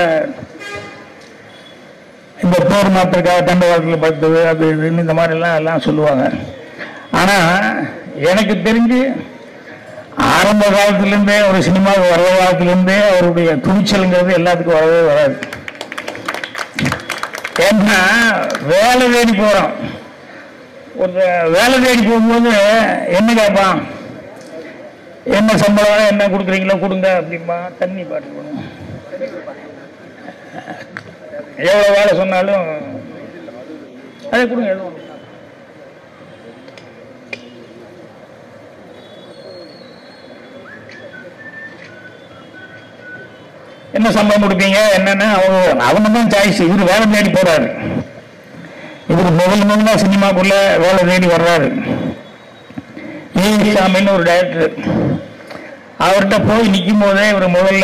இந்த போர் மாத்திருக்காக தண்டவாளத்தில் பார்த்தது அது இதுன்னு இந்த மாதிரி எல்லாம் எல்லாம் சொல்லுவாங்க ஆனா எனக்கு தெரிஞ்சு ஆரம்ப காலத்திலிருந்தே ஒரு சினிமாவுக்கு வர்ற காலத்திலிருந்தே அவருடைய துணிச்சலுங்கிறது எல்லாத்துக்கும் வரவே வராது ஏன்னா வேலை தேடி போறோம் ஒரு வேலை தேடி போகும்போது என்ன கேட்பான் என்ன சம்பளம் என்ன கொடுக்குறீங்களோ கொடுங்க அப்படிம்பா தண்ணி பாட்டு கொடுங்க எவ்வளவு வேலை சொன்னாலும் அதை கொடுங்க எதுவும் ஒண்ணு. என்ன சம்பளம் கொடுப்பீங்க என்னன்னு அவங்க அவங்க தான் சாய்ஸ் இவர் வேலை தேடி போறாரு இவர் முதல் முதல்ல சினிமாக்குள்ள வேலை தேடி வர்றாரு ஏ சாமின்னு ஒரு டைரக்டர் அவர்கிட்ட போய் நிற்கும் போதே இவர் முதல்ல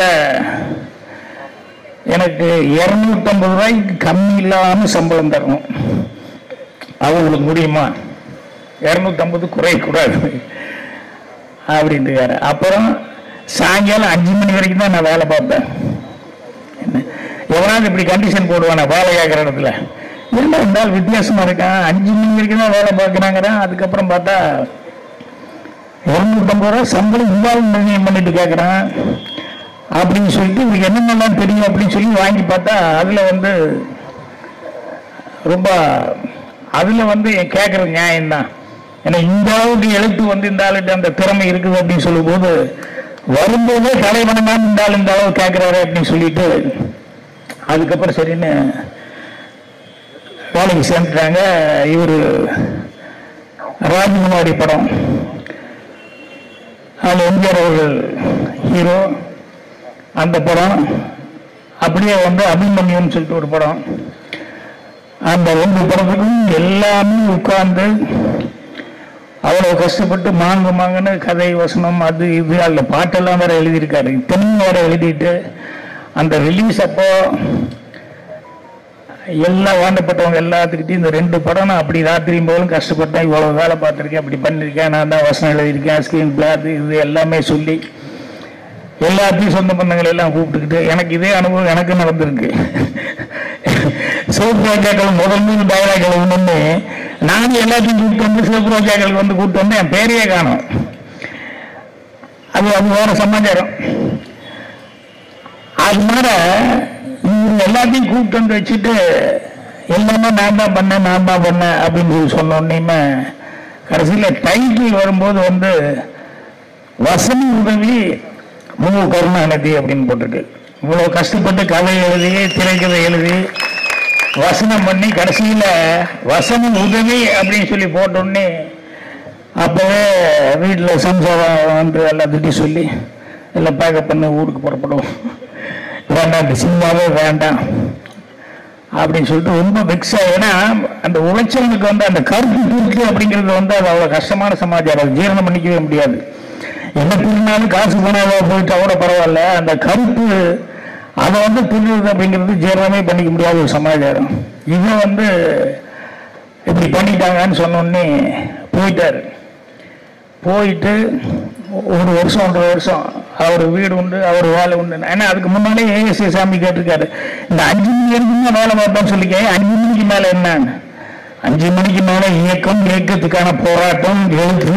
எனக்கு இருநூத்தம்பது ரூபாய்க்கு கம்மி இல்லாம சம்பளம் தரணும் அவங்களுக்கு முடியுமா இருநூத்தம்பது குறையக்கூடாது அப்படின்ட்டு அப்புறம் சாயங்காலம் அஞ்சு மணி வரைக்கும் தான் நான் வேலை பார்ப்பேன் என்ன எவனாவது இப்படி கண்டிஷன் போடுவானா வேலை கேட்குற இடத்துல என்ன இருந்தால் வித்தியாசமா இருக்கான் அஞ்சு மணி வரைக்கும் தான் வேலை பார்க்குறாங்கிறான் அதுக்கப்புறம் பார்த்தா இருநூத்தம்பது ரூபா சம்பளம் இன்வால்வ் நிர்ணயம் பண்ணிட்டு கேட்குறான் அப்படின்னு சொல்லிட்டு இவருக்கு என்னென்னலாம் தெரியும் அப்படின்னு சொல்லி வாங்கி பார்த்தா அதுல வந்து ரொம்ப அதுல வந்து கேட்குற நியாயம்தான் ஏன்னா இந்த அளவுக்கு எழுத்து வந்து இந்த ஆளுக்கு அந்த திறமை இருக்குது அப்படின்னு சொல்லும்போது வரும்போதே தலை வணங்காம இந்த ஆள் இந்த அளவு கேட்கிறாரு அப்படின்னு சொல்லிட்டு அதுக்கப்புறம் சரின்னு வேலைக்கு சேர்ந்துட்டாங்க இவர் ராஜகுமாரி படம் அதில் எம்ஜிஆர் அவர்கள் ஹீரோ அந்த படம் அப்படியே வந்து அபிமன்யுன்னு சொல்லிட்டு ஒரு படம் அந்த ரெண்டு படத்துக்கும் எல்லாமே உட்கார்ந்து அவ்வளவு கஷ்டப்பட்டு மாங்கு மாங்குன்னு கதை வசனம் அது இது அதில் பாட்டெல்லாம் வேற எழுதியிருக்காரு இத்தனையும் வேற எழுதிட்டு அந்த ரிலீஸ் அப்போ எல்லாம் வேண்டப்பட்டவங்க எல்லாத்துக்கிட்டையும் இந்த ரெண்டு படம் நான் அப்படி ராத்திரியும் போலும் கஷ்டப்பட்டேன் இவ்வளவு வேலை பார்த்துருக்கேன் அப்படி பண்ணியிருக்கேன் நான் தான் வசனம் எழுதியிருக்கேன் ஸ்க்ரீன் பிளே அது இது எல்லாமே சொல்லி எல்லாத்தையும் சொந்த பந்தங்கள் எல்லாம் கூப்பிட்டுக்கிட்டு எனக்கு இதே அனுபவம் எனக்கு நடந்திருக்கு சிவப்பு ரோஜாக்கள் முதல் மூணு டயலாக் எழுதணும்னு நானும் எல்லாத்தையும் கூப்பிட்டு வந்து சிவப்பு ரோஜாக்கள் வந்து கூப்பிட்டு வந்து என் பேரையே காணும் அது அது வேற சமாச்சாரம் அது மாதிரி இவங்க எல்லாத்தையும் கூப்பிட்டு வந்து வச்சுட்டு எல்லாமே நான் தான் பண்ணேன் நான் தான் பண்ணேன் அப்படின்னு சொல்லி சொன்ன உடனேயுமே கடைசியில் டைட்டில் வரும்போது வந்து வசன உதவி மு கருணாநிதி அப்படின்னு போட்டிருக்கு இவ்வளோ கஷ்டப்பட்டு கதை எழுதி திரைக்கதை எழுதி வசனம் பண்ணி கடைசியில் வசனம் உதவி அப்படின்னு சொல்லி போட்ட உடனே அப்போவே வீட்டில் சம்சாரம் வந்து எல்லாத்துட்டையும் சொல்லி எல்லாம் பேக்கப் பண்ணி ஊருக்கு புறப்படும் வேண்டாம் இந்த சினிமாவே வேண்டாம் அப்படின்னு சொல்லிட்டு ரொம்ப வெக்ஸ் ஏன்னா அந்த உழைச்சவனுக்கு வந்து அந்த கருப்பு தூக்கு அப்படிங்கிறது வந்து அது அவ்வளோ கஷ்டமான சமாச்சாரம் அது ஜீரணம் பண்ணிக்கவே முடியாது என்ன திருநாளும் காசு போனாலோ போயிட்டா கூட பரவாயில்ல அந்த கருப்பு அதை வந்து திருடுறது அப்படிங்கிறது ஜீரணமே பண்ணிக்க முடியாத ஒரு சமாச்சாரம் இவன் வந்து இப்படி பண்ணிட்டாங்கன்னு சொன்ன உடனே போயிட்டாரு போயிட்டு ஒரு வருஷம் ஒன்றரை வருஷம் அவர் வீடு உண்டு அவர் வேலை உண்டு ஏன்னா அதுக்கு முன்னாலே ஏஎஸ்ஏ சாமி கேட்டிருக்காரு இந்த அஞ்சு மணி வரைக்கும் தான் வேலை பார்ப்பேன்னு சொல்லிக்க அஞ்சு மணிக்கு மேலே என்ன அஞ்சு மணிக்கு மேலே இயக்கம் இயக்கத்துக்கான போராட்டம் எழுத்து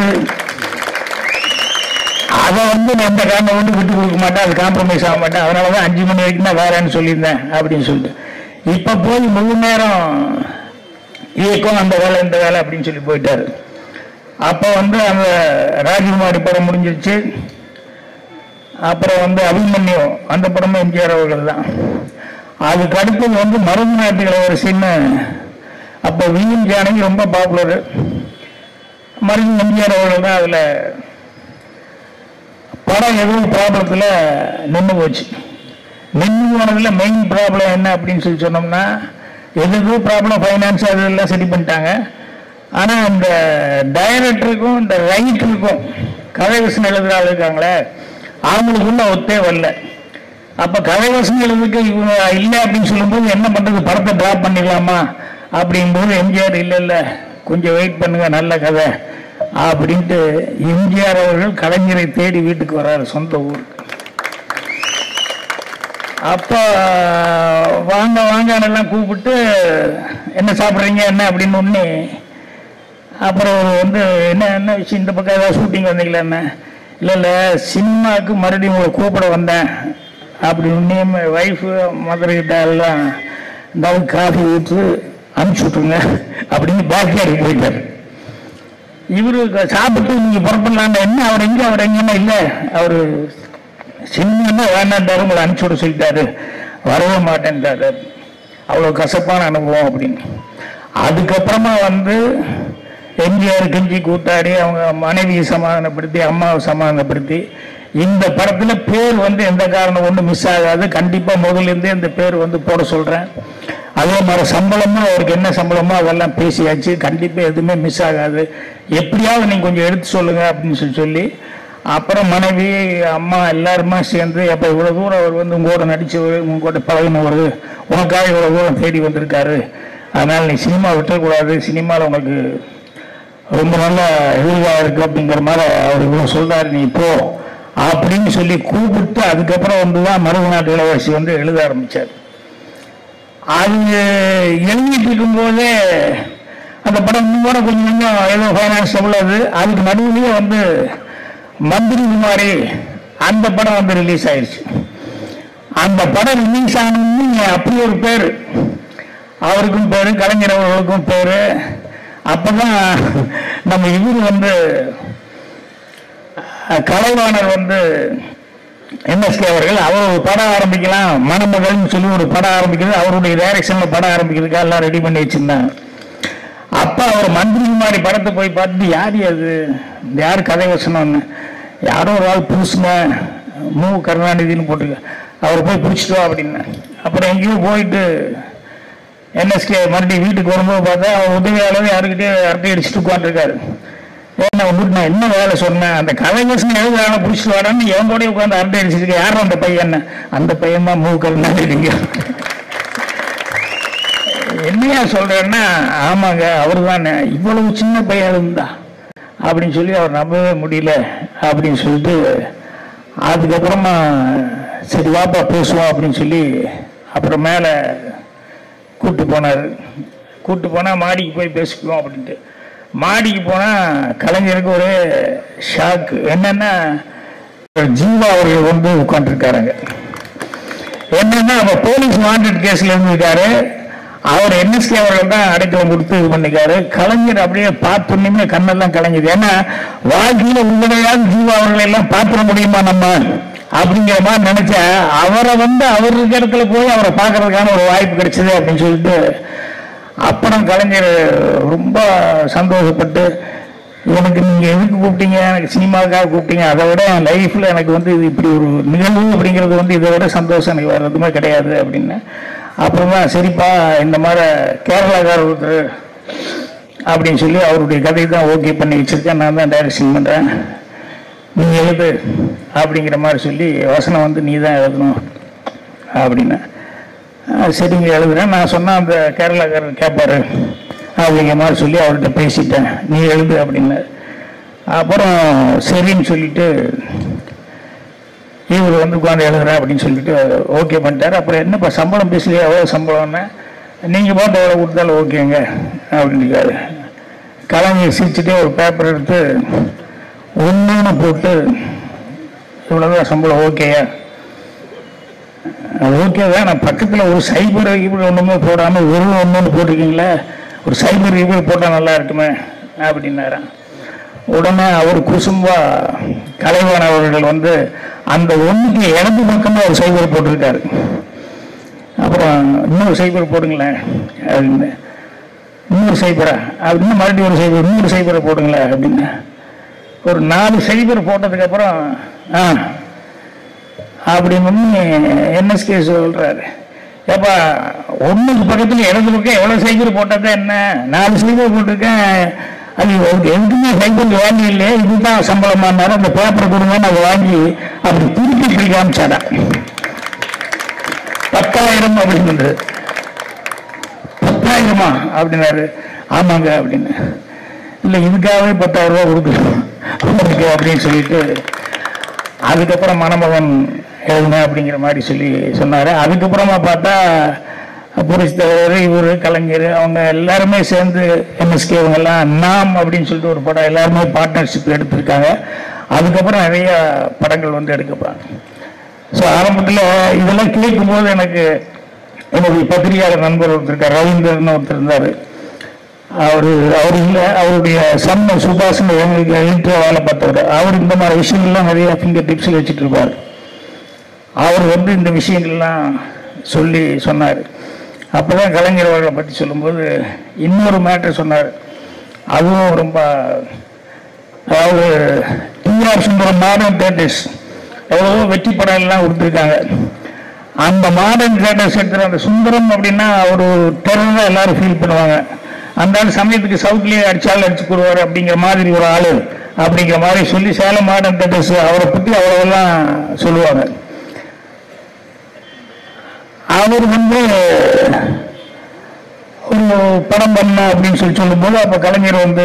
அதை வந்து நான் எந்த காரணம் வந்து விட்டு கொடுக்க மாட்டேன் அது காம்ப்ரமைஸ் ஆக மாட்டேன் அதனால தான் அஞ்சு மணி வரைக்கும் தான் வேறேன்னு சொல்லியிருந்தேன் அப்படின்னு சொல்லிட்டு இப்போ போய் முழு நேரம் இயக்கம் அந்த வேலை இந்த வேலை அப்படின்னு சொல்லி போயிட்டாரு அப்போ வந்து அந்த ராஜகுமாரி படம் முடிஞ்சிருச்சு அப்புறம் வந்து அபிமன்யு அந்த படமும் எம்ஜிஆர் அவர்கள் தான் அதுக்கு அடுத்தது வந்து மருது நாட்டு இளவரசின்னு அப்போ விஎம் ஜானகி ரொம்ப பாப்புலர் மருது எம்ஜிஆர் அவர்கள் தான் அதில் படம் எதுவும் ப்ராப்ளத்தில் நின்று போச்சு நின்று போனதில் மெயின் ப்ராப்ளம் என்ன அப்படின்னு சொல்லி சொன்னோம்னா எதுக்கும் ப்ராப்ளம் ஃபைனான்ஸ் அதெல்லாம் சரி பண்ணிட்டாங்க ஆனால் இந்த டைரக்டருக்கும் இந்த ரைட்டருக்கும் கதை வசனம் எழுதுகிற ஆள் இருக்காங்களே அவங்களுக்குள்ள ஒத்தே வரல அப்போ கதை வசனம் எழுதுக்கு இவங்க இல்லை அப்படின்னு சொல்லும்போது என்ன பண்ணுறது படத்தை ட்ராப் பண்ணிடலாமா அப்படிங்கும்போது எம்ஜிஆர் இல்லை இல்லை கொஞ்சம் வெயிட் பண்ணுங்க நல்ல கதை அப்படின்ட்டு எம்ஜிஆர் அவர்கள் கலைஞரை தேடி வீட்டுக்கு வர்றாரு சொந்த ஊருக்கு அப்போ வாங்க வாங்கன்னு எல்லாம் கூப்பிட்டு என்ன சாப்பிட்றீங்க என்ன அப்படின்னு ஒன்று அப்புறம் வந்து என்ன என்ன விஷயம் இந்த பக்கம் ஏதாவது ஷூட்டிங் வந்தீங்களா என்ன இல்லை இல்லை சினிமாவுக்கு மறுபடியும் உங்களை கூப்பிட வந்தேன் அப்படி ஒன்றே ஒய்ஃபு மதுரைகிட்ட எல்லாம் இந்த காஃபி ஊற்று அனுப்பிச்சி விட்ருங்க அப்படின்னு பேக்யார்டுக்கு போயிட்டார் இவரு க- சாப்பிட்டு நீங்க புறப்படலான்னு என்ன அவர் எங்க அவர் எங்கன்னா இல்ல அவரு சின்ன வேண்டாண்டாரு உங்களை அனுப்பிச்சு விட சொல்லிட்டாரு வரவே மாட்டேன்ட்டாரு அவ்வளவு கசப்பான அனுபவம் அப்படின்னு அதுக்கப்புறமா வந்து எம்ஜிஆர் கெஞ்சி கூத்தாடி அவங்க மனைவியை சமாதானப்படுத்தி அம்மாவை சமாதானப்படுத்தி இந்த படத்துல பேர் வந்து எந்த காரணம் ஒன்றும் மிஸ் ஆகாது கண்டிப்பா முதல்ல இருந்தே இந்த பேர் வந்து போட சொல்றேன் அதே மாதிரி சம்பளமும் அவருக்கு என்ன சம்பளமோ அதெல்லாம் பேசியாச்சு கண்டிப்பா எதுவுமே மிஸ் ஆகாது எப்படியாவது நீங்க கொஞ்சம் எடுத்து சொல்லுங்க அப்படின்னு சொல்லி சொல்லி அப்புறம் மனைவி அம்மா எல்லாருமே சேர்ந்து அப்ப இவ்வளவு தூரம் அவர் வந்து உங்க கூட நடிச்சவர் உங்க கூட பழகினவர் உனக்காக இவ்வளவு தூரம் தேடி வந்திருக்காரு அதனால நீ சினிமா விட்டுறக்கூடாது சினிமாவில் உனக்கு ரொம்ப நல்ல எதிர்காலம் இருக்கு அப்படிங்கிற மாதிரி அவர் இவ்வளவு சொல்றாரு நீ போ அப்படின்னு சொல்லி கூப்பிட்டு அதுக்கப்புறம் வந்து தான் மருது நாட்டு இளவரசி வந்து எழுத ஆரம்பிச்சார் அது எழுதிட்டு இருக்கும்போதே அந்த படம் இன்னும் கூட கொஞ்சம் கொஞ்சம் ஏதோ ஃபைனான்ஸ் உள்ளது அதுக்கு நடுவுலயே வந்து மந்திரி குமாரி அந்த படம் வந்து ரிலீஸ் ஆயிடுச்சு அந்த படம் ரிலீஸ் ஆனதுன்னு அப்படி ஒரு பேர் அவருக்கும் பேரு கலைஞர் அவர்களுக்கும் பேரு அப்பதான் நம்ம இவர் வந்து அஹ், கலைவாணர் வந்து எம்எஸ்கே அவர்கள் அவர் ஒரு படம் ஆரம்பிக்கலாம் மணமகள்னு சொல்லி ஒரு படம் ஆரம்பிக்கிறது அவருடைய டைரக்ஷன்ல படம் ஆரம்பிக்கிறதுக்காக எல்லாம் ரெடி பண்ணி வச்சிருந்தாங்க அப்ப அவர் மந்திரி மாதிரி படத்தை போய் பார்த்துட்டு யார் அது இந்த யார் கதை வசனம்னு யாரோ ஒரு ஆள் புதுசுங்க மு கருணாநிதினு போட்டுக்க அவரை போய் பிடிச்சிட்டு வா அப்படின்னு அப்புறம் எங்கேயோ போயிட்டு என்எஸ்கே மறுபடியும் வீட்டுக்கு வரும்போது பார்த்தா அவர் உதவியாளர் யாருக்கிட்டே அரட்டை அடிச்சுட்டு உட்காந்துருக்காரு ஏன்னா வந்துட்டு நான் என்ன வேலை சொன்னேன் அந்த கதை வசனம் எழுதுறாங்க பிடிச்சிட்டு வாடான்னு என் கூட உட்காந்து அரட்டை அடிச்சிருக்க யாரும் அந்த பையன் அந்த பையன் தான் மு கருணாநிதிங்க என்னையா சொல்றேன்னா ஆமாங்க அவர் தானே இவ்வளவு சின்ன பையன் இருந்தா அப்படின்னு சொல்லி அவர் நம்பவே முடியல அப்படின்னு சொல்லிட்டு அதுக்கப்புறமா சரி வாப்பா பேசுவோம் அப்படின்னு சொல்லி அப்புறம் மேலே கூட்டு போனார் கூட்டு போனால் மாடிக்கு போய் பேசிக்குவோம் அப்படின்ட்டு மாடிக்கு போனால் கலைஞருக்கு ஒரு ஷாக்கு என்னன்னா ஜீவா அவர்கள் வந்து உட்காந்துருக்காருங்க என்னன்னா அவ போலீஸ் வாண்டட் கேஸ்ல இருந்திருக்காரு அவர் என்எஸ்கே அவர்கள் தான் அடைக்கலம் கொடுத்து இது பண்ணிக்காரு கலைஞர் அப்படியே பார்த்தோன்னே கண்ணெல்லாம் கலைஞர் ஏன்னா வாழ்க்கையில உங்களையாவது ஜீவா அவர்களை எல்லாம் பார்த்துட முடியுமா நம்ம அப்படிங்கிற மாதிரி நினைச்சா அவரை வந்து அவர் இருக்கிற இடத்துல போய் அவரை பார்க்கறதுக்கான ஒரு வாய்ப்பு கிடைச்சது அப்படின்னு சொல்லிட்டு அப்புறம் கலைஞர் ரொம்ப சந்தோஷப்பட்டு எனக்கு நீங்க எதுக்கு கூப்பிட்டீங்க எனக்கு சினிமாவுக்காக கூப்பிட்டீங்க அதை விட என் லைஃப்ல எனக்கு வந்து இது இப்படி ஒரு நிகழ்வு அப்படிங்கிறது வந்து இதை விட சந்தோஷம் எனக்கு வேற எதுவுமே கிடையாது அப்படின்னு அப்புறமா சரிப்பா இந்த மாதிரி கேரளாக்கார ஒருத்தர் அப்படின்னு சொல்லி அவருடைய கதையை தான் ஓகே பண்ணி வச்சிருக்கேன் நான் தான் டைரக்ஷன் பண்றேன் நீ எழுது அப்படிங்கிற மாதிரி சொல்லி வசனம் வந்து நீ தான் எழுதணும் அப்படின்னு "ஆ, சரிங்க எழுதுறேன் நான் சொன்ன அந்த கேரளாக்காரர் கேட்பாரு அப்படிங்கிற மாதிரி சொல்லி அவர்கிட்ட பேசிட்டேன் நீ எழுது அப்படின்னு அப்புறம் சரின்னு சொல்லிட்டு இவர் வந்து உட்காந்து எழுதுறேன் அப்படின்னு சொல்லிட்டு ஓகே பண்ணிட்டாரு அப்புறம் என்னப்பா சம்பளம் பேசலையா எவ்வளோ சம்பளம்னு நீங்கள் பார்த்து எவ்வளோ கொடுத்தாலும் ஓகேங்க அப்படின்னு கலைஞர் சிரிச்சுட்டே ஒரு பேப்பர் எடுத்து ஒன்றுன்னு போட்டு இவ்வளோதான் சம்பளம் ஓகேயா அது ஓகே தான் நான் பக்கத்தில் ஒரு சைபர் கீபர் ஒன்றுமே போடாமல் வெறும் ஒன்று போட்டிருக்கீங்களே ஒரு சைபர் கீபர் போட்டால் நல்லா இருக்குமே அப்படின்னாராம் உடனே அவர் குசும்பா கலைவாணர் அவர்கள் வந்து அந்த ஒன்றுக்கு இடது பக்கமாக ஒரு சைபர் போட்டிருக்காரு அப்புறம் இன்னொரு சைபர் போடுங்களேன் அப்படின்னு இன்னொரு சைபரா அப்படின்னு மறுபடியும் ஒரு சைபர் இன்னொரு சைபரை போடுங்களேன் அப்படின்னு ஒரு நாலு சைபர் போட்டதுக்கப்புறம் ஆ அப்படின்னு என்எஸ்கே சொல்றாரு ஏப்பா ஒண்ணுக்கு பக்கத்துல இடது பக்கம் எவ்வளவு சைக்கிள் போட்டதா என்ன நாலு சைக்கிள் போட்டிருக்கேன் அது அதுக்கு எதுக்குமே சைக்கிள் வேல்யூ இல்லையே இதுதான் சம்பளமானாரு அந்த பேப்பர் கொடுங்கன்னு அதை வாங்கி அப்படி திருப்பி இப்படி காமிச்சாரா பத்தாயிரம் அப்படின்னு பத்தாயிரமா அப்படின்னாரு ஆமாங்க அப்படின்னு இல்லை இதுக்காகவே பத்தாயிரம் ரூபாய் கொடுக்கணும் உங்களுக்கு அப்படின்னு சொல்லிட்டு அதுக்கப்புறம் மணமகன் எழுதுன அப்படிங்கிற மாதிரி சொல்லி சொன்னாரு அதுக்கப்புறமா பார்த்தா புரட்சி தலைவர் இவர் கலைஞர் அவங்க எல்லாருமே சேர்ந்து எம்எஸ்கே இவங்க எல்லாம் நாம் அப்படின்னு சொல்லிட்டு ஒரு படம் எல்லாருமே பார்ட்னர்ஷிப் எடுத்திருக்காங்க அதுக்கப்புறம் நிறைய படங்கள் வந்து எடுக்கப்பாங்க ஸோ ஆரம்பத்தில் இதெல்லாம் கேட்கும்போது எனக்கு என்னுடைய பத்திரிகையாளர் நண்பர் ஒருத்தர் இருக்கார் ரவீந்திரன் ஒருத்தர் இருந்தார் அவர் அவர் இல்லை அவருடைய சன்ன சுபாஷன் எங்களுக்கு எடிட்டர் வேலை பார்த்தவர் அவர் இந்த மாதிரி விஷயங்கள்லாம் நிறைய ஃபிங்கர் டிப்ஸில் வச்சுட்டு இருப்பார் அவர் வந்து இந்த விஷயங்கள்லாம் சொல்லி சொன்னார் அப்பதான் கலைஞர் அவர்களை பற்றி சொல்லும்போது இன்னொரு மேட்டர் சொன்னார் அதுவும் ரொம்ப அதாவது டிஆர் சுந்தரம் மாடர்ன் தேட்டர்ஸ் எவ்வளவோ வெற்றி படம் எல்லாம் கொடுத்துருக்காங்க அந்த மாடர்ன் தேட்டர்ஸ் எடுத்துகிற அந்த சுந்தரம் அப்படின்னா ஒரு டெரராக எல்லாரும் ஃபீல் பண்ணுவாங்க அந்த ஆள் சமயத்துக்கு சவுட்லேயே அடிச்சாலும் அடிச்சு போடுவார் அப்படிங்கிற மாதிரி ஒரு ஆளு அப்படிங்கிற மாதிரி சொல்லி சேலம் மாடர்ன் தேட்டர்ஸ் அவரை பற்றி அவ்வளோவெல்லாம் சொல்லுவாங்க அவர் வந்து ஒரு படம் பண்ண அப்படின்னு சொல்லி சொல்லும்போது அப்போ கலைஞர் வந்து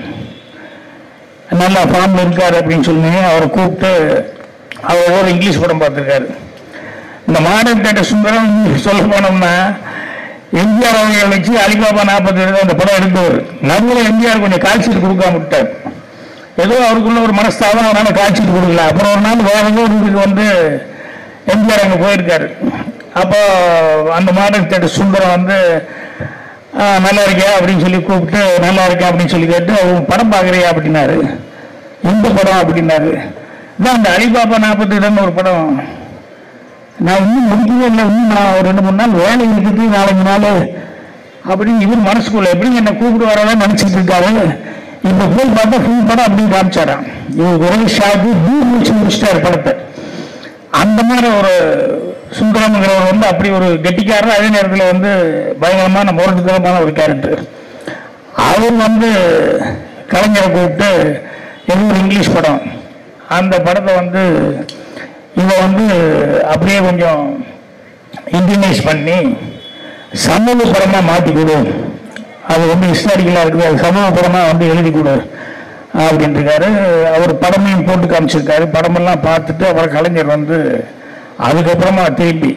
நல்லா ஃபார்ம்ல இருக்காரு அப்படின்னு சொல்லி அவரை கூப்பிட்டு அவர் ஒரு இங்கிலீஷ் படம் பார்த்துருக்காரு இந்த மாடர்ன் தேட்டர் சுந்தரம் சொல்ல போனோம்னா எம்ஜிஆர் அவர்கள் வச்சு அலிபாபா நாற்பத்தி ஏழு அந்த படம் எடுத்தவர் நடுவில் எம்ஜிஆர் கொஞ்சம் காய்ச்சல் கொடுக்காம விட்டார் ஏதோ அவருக்குள்ள ஒரு மனஸ்தாபம் அவரால் காய்ச்சல் கொடுக்கல அப்புறம் ஒரு நாள் வேற ஏதோ ஒரு இதுக்கு வந்து எம்ஜிஆர் அங்கே போயிருக்காரு அப்போ அந்த மாடர்ன் தேட்டர் சுந்தரம் வந்து "ஆ, நல்லா இருக்கியா அப்படின்னு சொல்லி கூப்பிட்டு நல்லா இருக்கேன் அப்படின்னு சொல்லி கேட்டு அவங்க படம் பார்க்குறியா அப்படின்னாரு எந்த படம் அப்படின்னாரு இதான் அந்த அலிபாபா நாற்பத்தி ஏழுன்னு ஒரு படம் நான் இன்னும் முடிக்கவே இல்லை இன்னும் நான் ஒரு ரெண்டு மூணு நாள் வேலை இருக்குது நாலஞ்சு நாள் அப்படின்னு இவர் மனசுக்குள்ள எப்படி என்னை கூப்பிட்டு வரதான் நினைச்சிட்டு இருக்காரு இப்ப போய் பார்த்தா ஃபுல் படம் அப்படின்னு காமிச்சாராம் இவர் ஒரே ஷாக்கு பூ முடிச்சு முடிச்சிட்டாரு படத்தை அந்த மாதிரி ஒரு சுந்தரம்ங்கிறவர் வந்து அப்படி ஒரு கெட்டிக்காரர் அதே நேரத்தில் வந்து பயங்கரமான முரட்டுத்தனமான ஒரு கேரக்டர் அவர் வந்து கலைஞரை கூப்பிட்டு எது ஒரு இங்கிலீஷ் படம் அந்த படத்தை வந்து இதை வந்து அப்படியே கொஞ்சம் இன்டிமைஸ் பண்ணி சமூக படமாக மாற்றி கொடு அது வந்து ஹிஸ்டாரிக்கலாக இருக்குது அது சமூக படமாக வந்து எழுதி கொடு அப்படின்னு இருக்காரு அவர் படமையும் போட்டு காமிச்சிருக்காரு படமெல்லாம் பார்த்துட்டு அப்புறம் கலைஞர் வந்து அதுக்கப்புறமா திரும்பி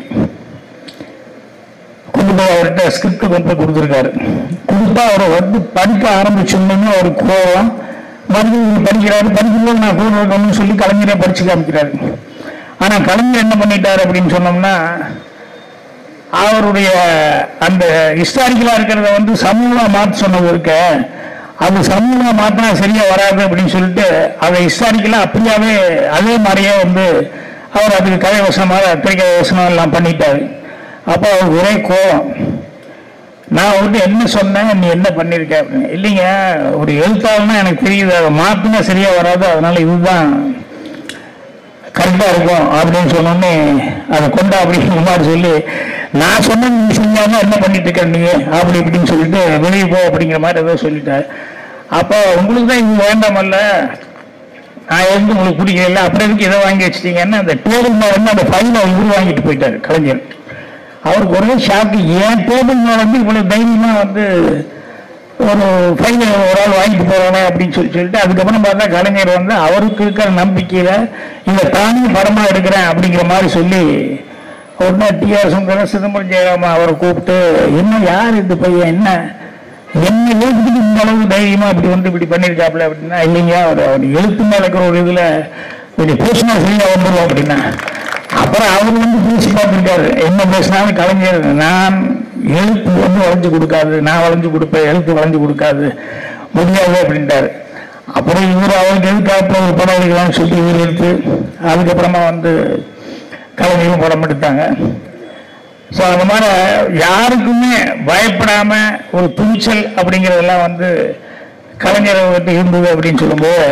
கொண்டு போய் அவர்கிட்ட ஸ்கிரிப்ட் கொண்டு போய் கொடுத்துருக்காரு கொடுத்தா அவர் வந்து படிக்க ஆரம்பிச்சோன்னு அவர் கோவம் மறுபடியும் படிக்கிறாரு படிக்கும்போது நான் கூட இருக்கணும்னு சொல்லி கலைஞரே படிச்சு காமிக்கிறாரு ஆனா கலைஞர் என்ன பண்ணிட்டாரு அப்படின்னு சொன்னோம்னா அவருடைய அந்த ஹிஸ்டாரிக்கலா இருக்கிறத வந்து சமூகமா மாற்ற சொன்னது இருக்க அது சமூகமா மாத்தினா சரியா வராது அப்படின்னு சொல்லிட்டு அதை ஹிஸ்டாரிக்கலா அப்படியாவே அதே மாதிரியே வந்து அவர் அதுக்கு கதை வசனமாக திரைக்கதை வசனம் எல்லாம் பண்ணிட்டாரு அப்போ அவருக்கு ஒரே கோவம் நான் வந்து என்ன சொன்னேன் நீ என்ன பண்ணிருக்க அப்படின்னு. இல்லைங்க ஒரு எழுத்தாளர்னா எனக்கு தெரியுது அதை மாத்தினா சரியா வராது அதனால இதுதான் கரெக்டா இருக்கும் அப்படின்னு சொன்னோடனே அதை கொண்டா அப்படிங்கிற மாதிரி சொல்லி நான் சொன்ன நீ செஞ்சாம என்ன பண்ணிட்டு இருக்க நீ அப்படி இப்படின்னு சொல்லிட்டு வெளியே போ அப்படிங்கிற மாதிரி ஏதோ சொல்லிட்டாரு அப்போ உங்களுக்கு தான் இது வேண்டாமல்ல நான் இருந்து உங்களுக்கு பிடிக்கல அப்புறம் எதுக்கு இதை வாங்கி வச்சிட்டீங்கன்னா அந்த டேபிள் மேல இருந்து அந்த ஃபைலை இவர் வாங்கிட்டு போயிட்டாரு கலைஞர் அவருக்கு ஒரே ஷாக்கு ஏன் டேபிள் மேல வந்து இவ்வளவு தைரியமா வந்து ஒரு ஃபைலை ஒரு ஆள் வாங்கிட்டு போறானே அப்படின்னு சொல்லி சொல்லிட்டு அதுக்கப்புறம் பார்த்தா கலைஞர் வந்து அவருக்கு இருக்கிற நம்பிக்கையில இதை தானே படமா எடுக்கிறேன் அப்படிங்கிற மாதிரி சொல்லி உடனே டிஆர் சுந்தரம் சிதம்பரம் ஜெயராமா அவரை கூப்பிட்டு என்ன யார் இந்த பையன் என்ன என்ன எழுத்துக்கு இந்த அளவுக்கு தைரியமா இப்படி வந்து இப்படி பண்ணியிருக்காப்ல அப்படின்னா இல்லைங்க அவர் அவர் எழுத்து மேல இருக்கிற ஒரு இதுல இப்படி பேசினா சரியா வந்துடும் அப்படின்னா அப்புறம் அவர் வந்து பேசி பார்த்துருக்காரு என்ன பேசினாலும் கலைஞர் நான் எழுத்து வந்து வளைஞ்சு கொடுக்காது நான் வளைஞ்சு கொடுப்பேன் எழுத்து வளைஞ்சு கொடுக்காது முடியாது அப்படின்ட்டாரு அப்புறம் இவர் அவருக்கு எதுக்காக ஒரு படம் எடுக்கலாம்னு சொல்லி இவர் எடுத்து அதுக்கப்புறமா வந்து கலைஞரும் படம் எடுத்தாங்க ஸோ அந்த மாதிரி யாருக்குமே பயப்படாம ஒரு துணிச்சல் அப்படிங்கிறதெல்லாம் வந்து கலைஞர் அவர்கிட்ட இருந்தது அப்படின்னு சொல்லும்போது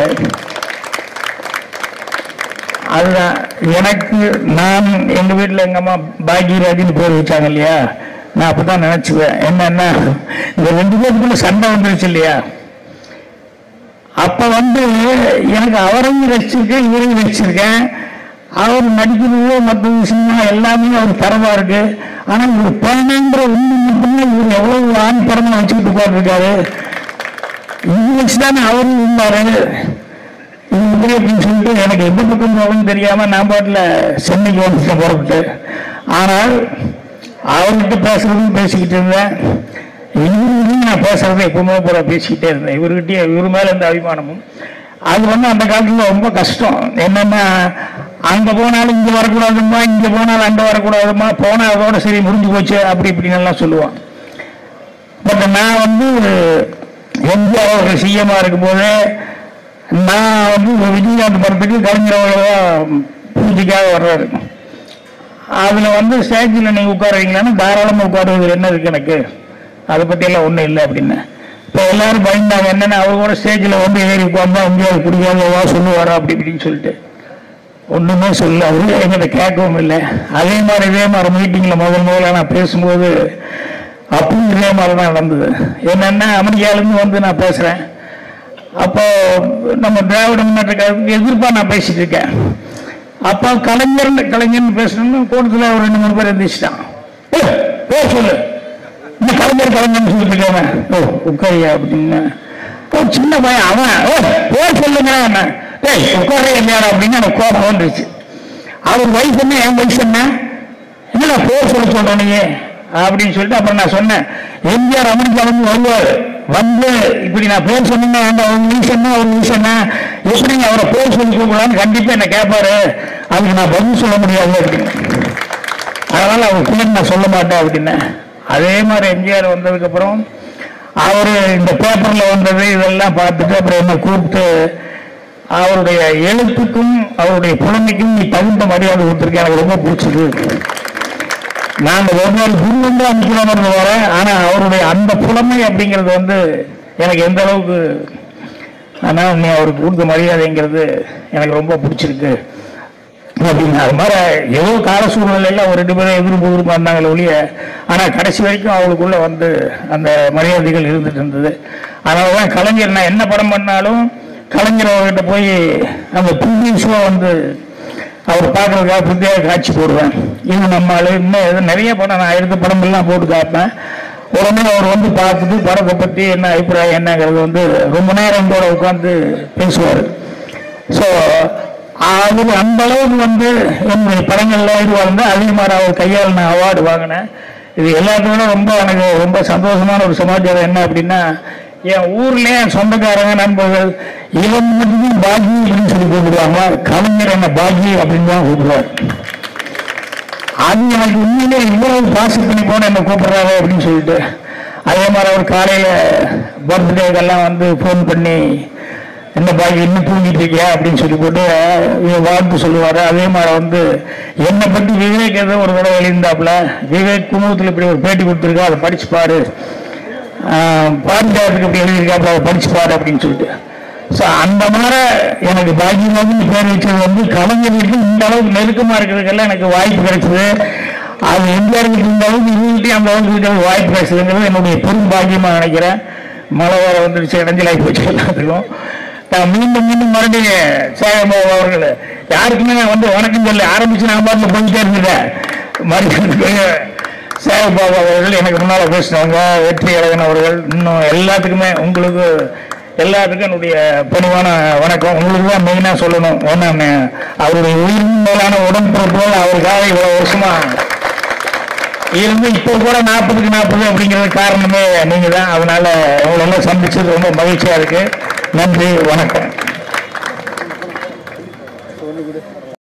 அதுதான் எனக்கு நான் எங்க வீட்டில் எங்க அம்மா பாக்யராஜின்னு பேர் வச்சாங்க இல்லையா நான் அப்பதான் நினைச்சுவேன் என்னன்னா இந்த ரெண்டு பேருக்குள்ள சண்டை வந்துருச்சு இல்லையா அப்ப வந்து எனக்கு அவரையும் ரசிச்சிருக்கேன் இவரையும் ரசிச்சிருக்கேன் அவர் நடிக்கிறது மற்றது சினிமா எல்லாமே அவர் தரமா இருக்கு ஆனா இவர் பேனங்கிற உண்மை மட்டுமே இவர் எவ்வளவு ஆண் படமா வச்சுக்கிட்டு உட்கார்ந்துருக்காரு இது வச்சுதானே அவரும் இருந்தாரு இது இப்படி அப்படின்னு சொல்லிட்டு எனக்கு எந்த பக்கம் போகணும்னு தெரியாம நான் பாட்டுல சென்னைக்கு வந்துட்டேன் புறப்பட்டு ஆனால் அவர்கிட்ட பேசுறதும் பேசிக்கிட்டு இருந்தேன் இவருகிட்டையும் நான் பேசுறதை எப்பவுமே போல பேசிக்கிட்டே இருந்தேன் இவர்கிட்டயும் இவர் மேல இருந்த அபிமானமும் அது வந்து அந்த காலத்துல ரொம்ப கஷ்டம் என்னன்னா அங்க போனாலும் இங்க வரக்கூடாதுமா இங்க போனாலும் அங்க வரக்கூடாதுமா போனா அதோட சரி முடிஞ்சு போச்சு அப்படி இப்படின்னு எல்லாம் சொல்லுவான் பட் நான் வந்து எம்ஜிஆர் அவர்கள் சிஎம்மா இருக்கும்போது நான் வந்து ஒரு விஜயகாந்த் படத்துக்கு கலைஞர் அவர்கள் தான் பூஜைக்காக வர்றாரு அதுல வந்து ஸ்டேஜில் நீங்க உட்காருவீங்களான்னு தாராளமா உட்காருவது என்ன இருக்கு எனக்கு அதை பத்தி எல்லாம் ஒண்ணும் இல்லை அப்படின்னு இப்போ எல்லாரும் பயந்தாங்க என்னன்னா அவங்க கூட ஸ்டேஜில் வந்து ஏறி உட்கார்ந்தா எங்கேயாவது பிடிக்காதவா சொல்லுவாரா அப்படி இப்படின்னு சொல்லிட்டு ஒண்ணுமே சொல்ல அவரு எங்கிட்ட கேட்கவும் இல்லை அதே மாதிரி இதே மாதிரி மீட்டிங்ல முதல் முதல்ல நான் பேசும்போது அப்பவும் இதே மாதிரி தான் நடந்தது என்னன்னா அமெரிக்காவிலேருந்து வந்து நான் பேசுறேன் அப்போ நம்ம திராவிட முன்னேற்ற கழகத்துக்கு எதிர்ப்பா நான் பேசிட்டு இருக்கேன் அப்போ கலைஞர் கலைஞர்னு பேசணும்னு கூட்டத்தில் ஒரு ரெண்டு மூணு பேர் எந்திரிச்சிட்டான் ஏ பேர் சொல்லு இந்த கலைஞர் கலைஞர்னு சொல்லிட்டு இருக்காங்க ஓ உட்காரியா அப்படின்னு ஓ சின்ன பையன் அவன் ஓ பேர் சொல்லுங்க என்ன ஏய் உட்கார இல்லையாடா அப்படின்னு எனக்கு கோபம் வந்துருச்சு அவர் வயசு என்ன என் வயசு என்ன என்னடா பேர் சொல்ல சொல்ற நீ அப்படின்னு சொல்லிட்டு அப்புறம் நான் சொன்னேன் எம்ஜிஆர் அமெரிக்கா வந்து வருவார் வந்து இப்படி நான் பேர் சொன்னேன்னா அந்த ஒரு நிமிஷம் என்ன ஒரு நிமிஷம் என்ன எப்படிங்க அவரை பேர் சொல்லி கூப்பிடலான்னு கண்டிப்பா என்ன கேட்பாரு அதுக்கு நான் பதில் சொல்ல முடியாது அப்படின்னு அதனால அவர் பேர் நான் சொல்ல மாட்டேன் அப்படின்னு அதே மாதிரி எம்ஜிஆர் வந்ததுக்கு அப்புறம் அவரு இந்த பேப்பர்ல வந்தது இதெல்லாம் பார்த்துட்டு அப்புறம் என்ன கூப்பிட்டு அவருடைய எழுத்துக்கும் அவருடைய புலமைக்கும் நீ தகுந்த மரியாதை கொடுத்துருக்க எனக்கு ரொம்ப பிடிச்சது நாங்க ஒவ்வொரு குரு வந்து அனுப்பிக்கணும் வரேன் ஆனா அவருடைய அந்த புலமை அப்படிங்கிறது வந்து எனக்கு எந்த அளவுக்கு ஆனா நீ அவருக்கு கொடுத்த மரியாதைங்கிறது எனக்கு ரொம்ப பிடிச்சிருக்கு அப்படின்னு அது மாதிரி ஏதோ கால சூழ்நிலையில ஒரு ரெண்டு பேரும் எதிர்ப்பு எதிர்ப்பு வந்தாங்களே ஒழிய ஆனா கடைசி வரைக்கும் அவங்களுக்குள்ள வந்து அந்த மரியாதைகள் இருந்துட்டு இருந்தது அதனாலதான் கலைஞர் நான் என்ன படம் பண்ணாலும் கலைஞர் அவர்கிட்ட போய் அந்த ப்ரீவியஸா வந்து அவர் பார்க்கறதுக்காக புத்தியாக காட்சி போடுவேன் இது நம்ம ஆளு இன்னும் எது நிறைய படம் நான் எடுத்த படம் எல்லாம் போட்டு காப்பேன் உடனே அவர் வந்து பார்த்துட்டு படத்தை பற்றி என்ன அபிப்பிராயம் என்னங்கிறது வந்து ரொம்ப நேரம் கூட உட்காந்து பேசுவார் ஸோ அவர் அந்த அளவுக்கு வந்து என்னுடைய படங்கள்ல இதுவாக இருந்தால் அதே மாதிரி அவர் கையால் நான் அவார்டு வாங்கினேன் இது எல்லாத்தோட ரொம்ப எனக்கு ரொம்ப சந்தோஷமான ஒரு சமாச்சாரம் என்ன அப்படின்னா என் ஊர்ல என் சொந்தக்காரங்க நண்பர்கள் இவன் மட்டும் பாஜி அப்படின்னு சொல்லி கூப்பிடுவாங்க கலைஞர் என்ன பாஜி அப்படின்னு தான் கூப்பிடுவார் அது எனக்கு உண்மையிலே இவ்வளவு பாசம் பண்ணி போன என்ன கூப்பிடுறாரு அப்படின்னு சொல்லிட்டு அதே மாதிரி அவர் காலையில பர்த்டேக்கெல்லாம் வந்து ஃபோன் பண்ணி என்ன பாக்கி இன்னும் தூங்கிட்டு இருக்கியா அப்படின்னு சொல்லி போட்டு இவன் வாழ்த்து சொல்லுவாரு அதே மாதிரி வந்து என்னை பற்றி விவேக் ஏதோ ஒரு தடவை எழுந்தாப்புல விவேக் குமுகத்தில் இப்படி ஒரு பேட்டி கொடுத்துருக்கா அதை படிச்சு பாரு பாரதியாருக்கு இப்படி எழுதியிருக்காப்புல அதை படிச்சு பாரு அப்படின்னு சொல்லிட்டு ஸோ அந்த மாதிரி எனக்கு பாக்கியமாக பேர் வச்சது வந்து கலைஞருக்கு இந்த அளவுக்கு நெருக்கமாக இருக்கிறதுக்கெல்லாம் எனக்கு வாய்ப்பு கிடைச்சது அது எம்ஜிஆருக்கு இந்த அளவுக்கு இவங்கள்ட்டையும் அந்த அளவுக்கு இருக்கிறது வாய்ப்பு கிடைச்சதுங்கிறது என்னுடைய பெரும் பாக்கியமாக நினைக்கிறேன் மழை வேற வந்துருச்சு இடைஞ்சலாகி போச்சு எல்லாத்துக்கும் நான் மீண்டும் மீண்டும் மறுபடியும் சேகபாபு அவர்கள் யாருக்குமே நான் வந்து வணக்கம் சொல்லி ஆரம்பிச்சு நான் பாட்டில் போயிட்டே இருந்துட்டேன் மறுபடியும் சேகபாபு அவர்கள் எனக்கு முன்னால் பேசினவங்க வெற்றி அழகன் அவர்கள் இன்னும் எல்லாத்துக்குமே உங்களுக்கு எல்லாத்துக்கும் என்னுடைய பணிவான வணக்கம் உங்களுக்கு தான் மெயினாக சொல்லணும் ஏன்னா அவருடைய உயிர் மேலான உடன்பிறப்போடு அவருக்காக இவ்வளோ வருஷமா இருந்து இப்போ கூட நாற்பதுக்கு நாற்பது அப்படிங்கிறது காரணமே நீங்க தான் அதனால உங்களை எல்லாம் சந்திச்சது ரொம்ப மகிழ்ச்சியா இருக்கு நன்றி வணக்கம்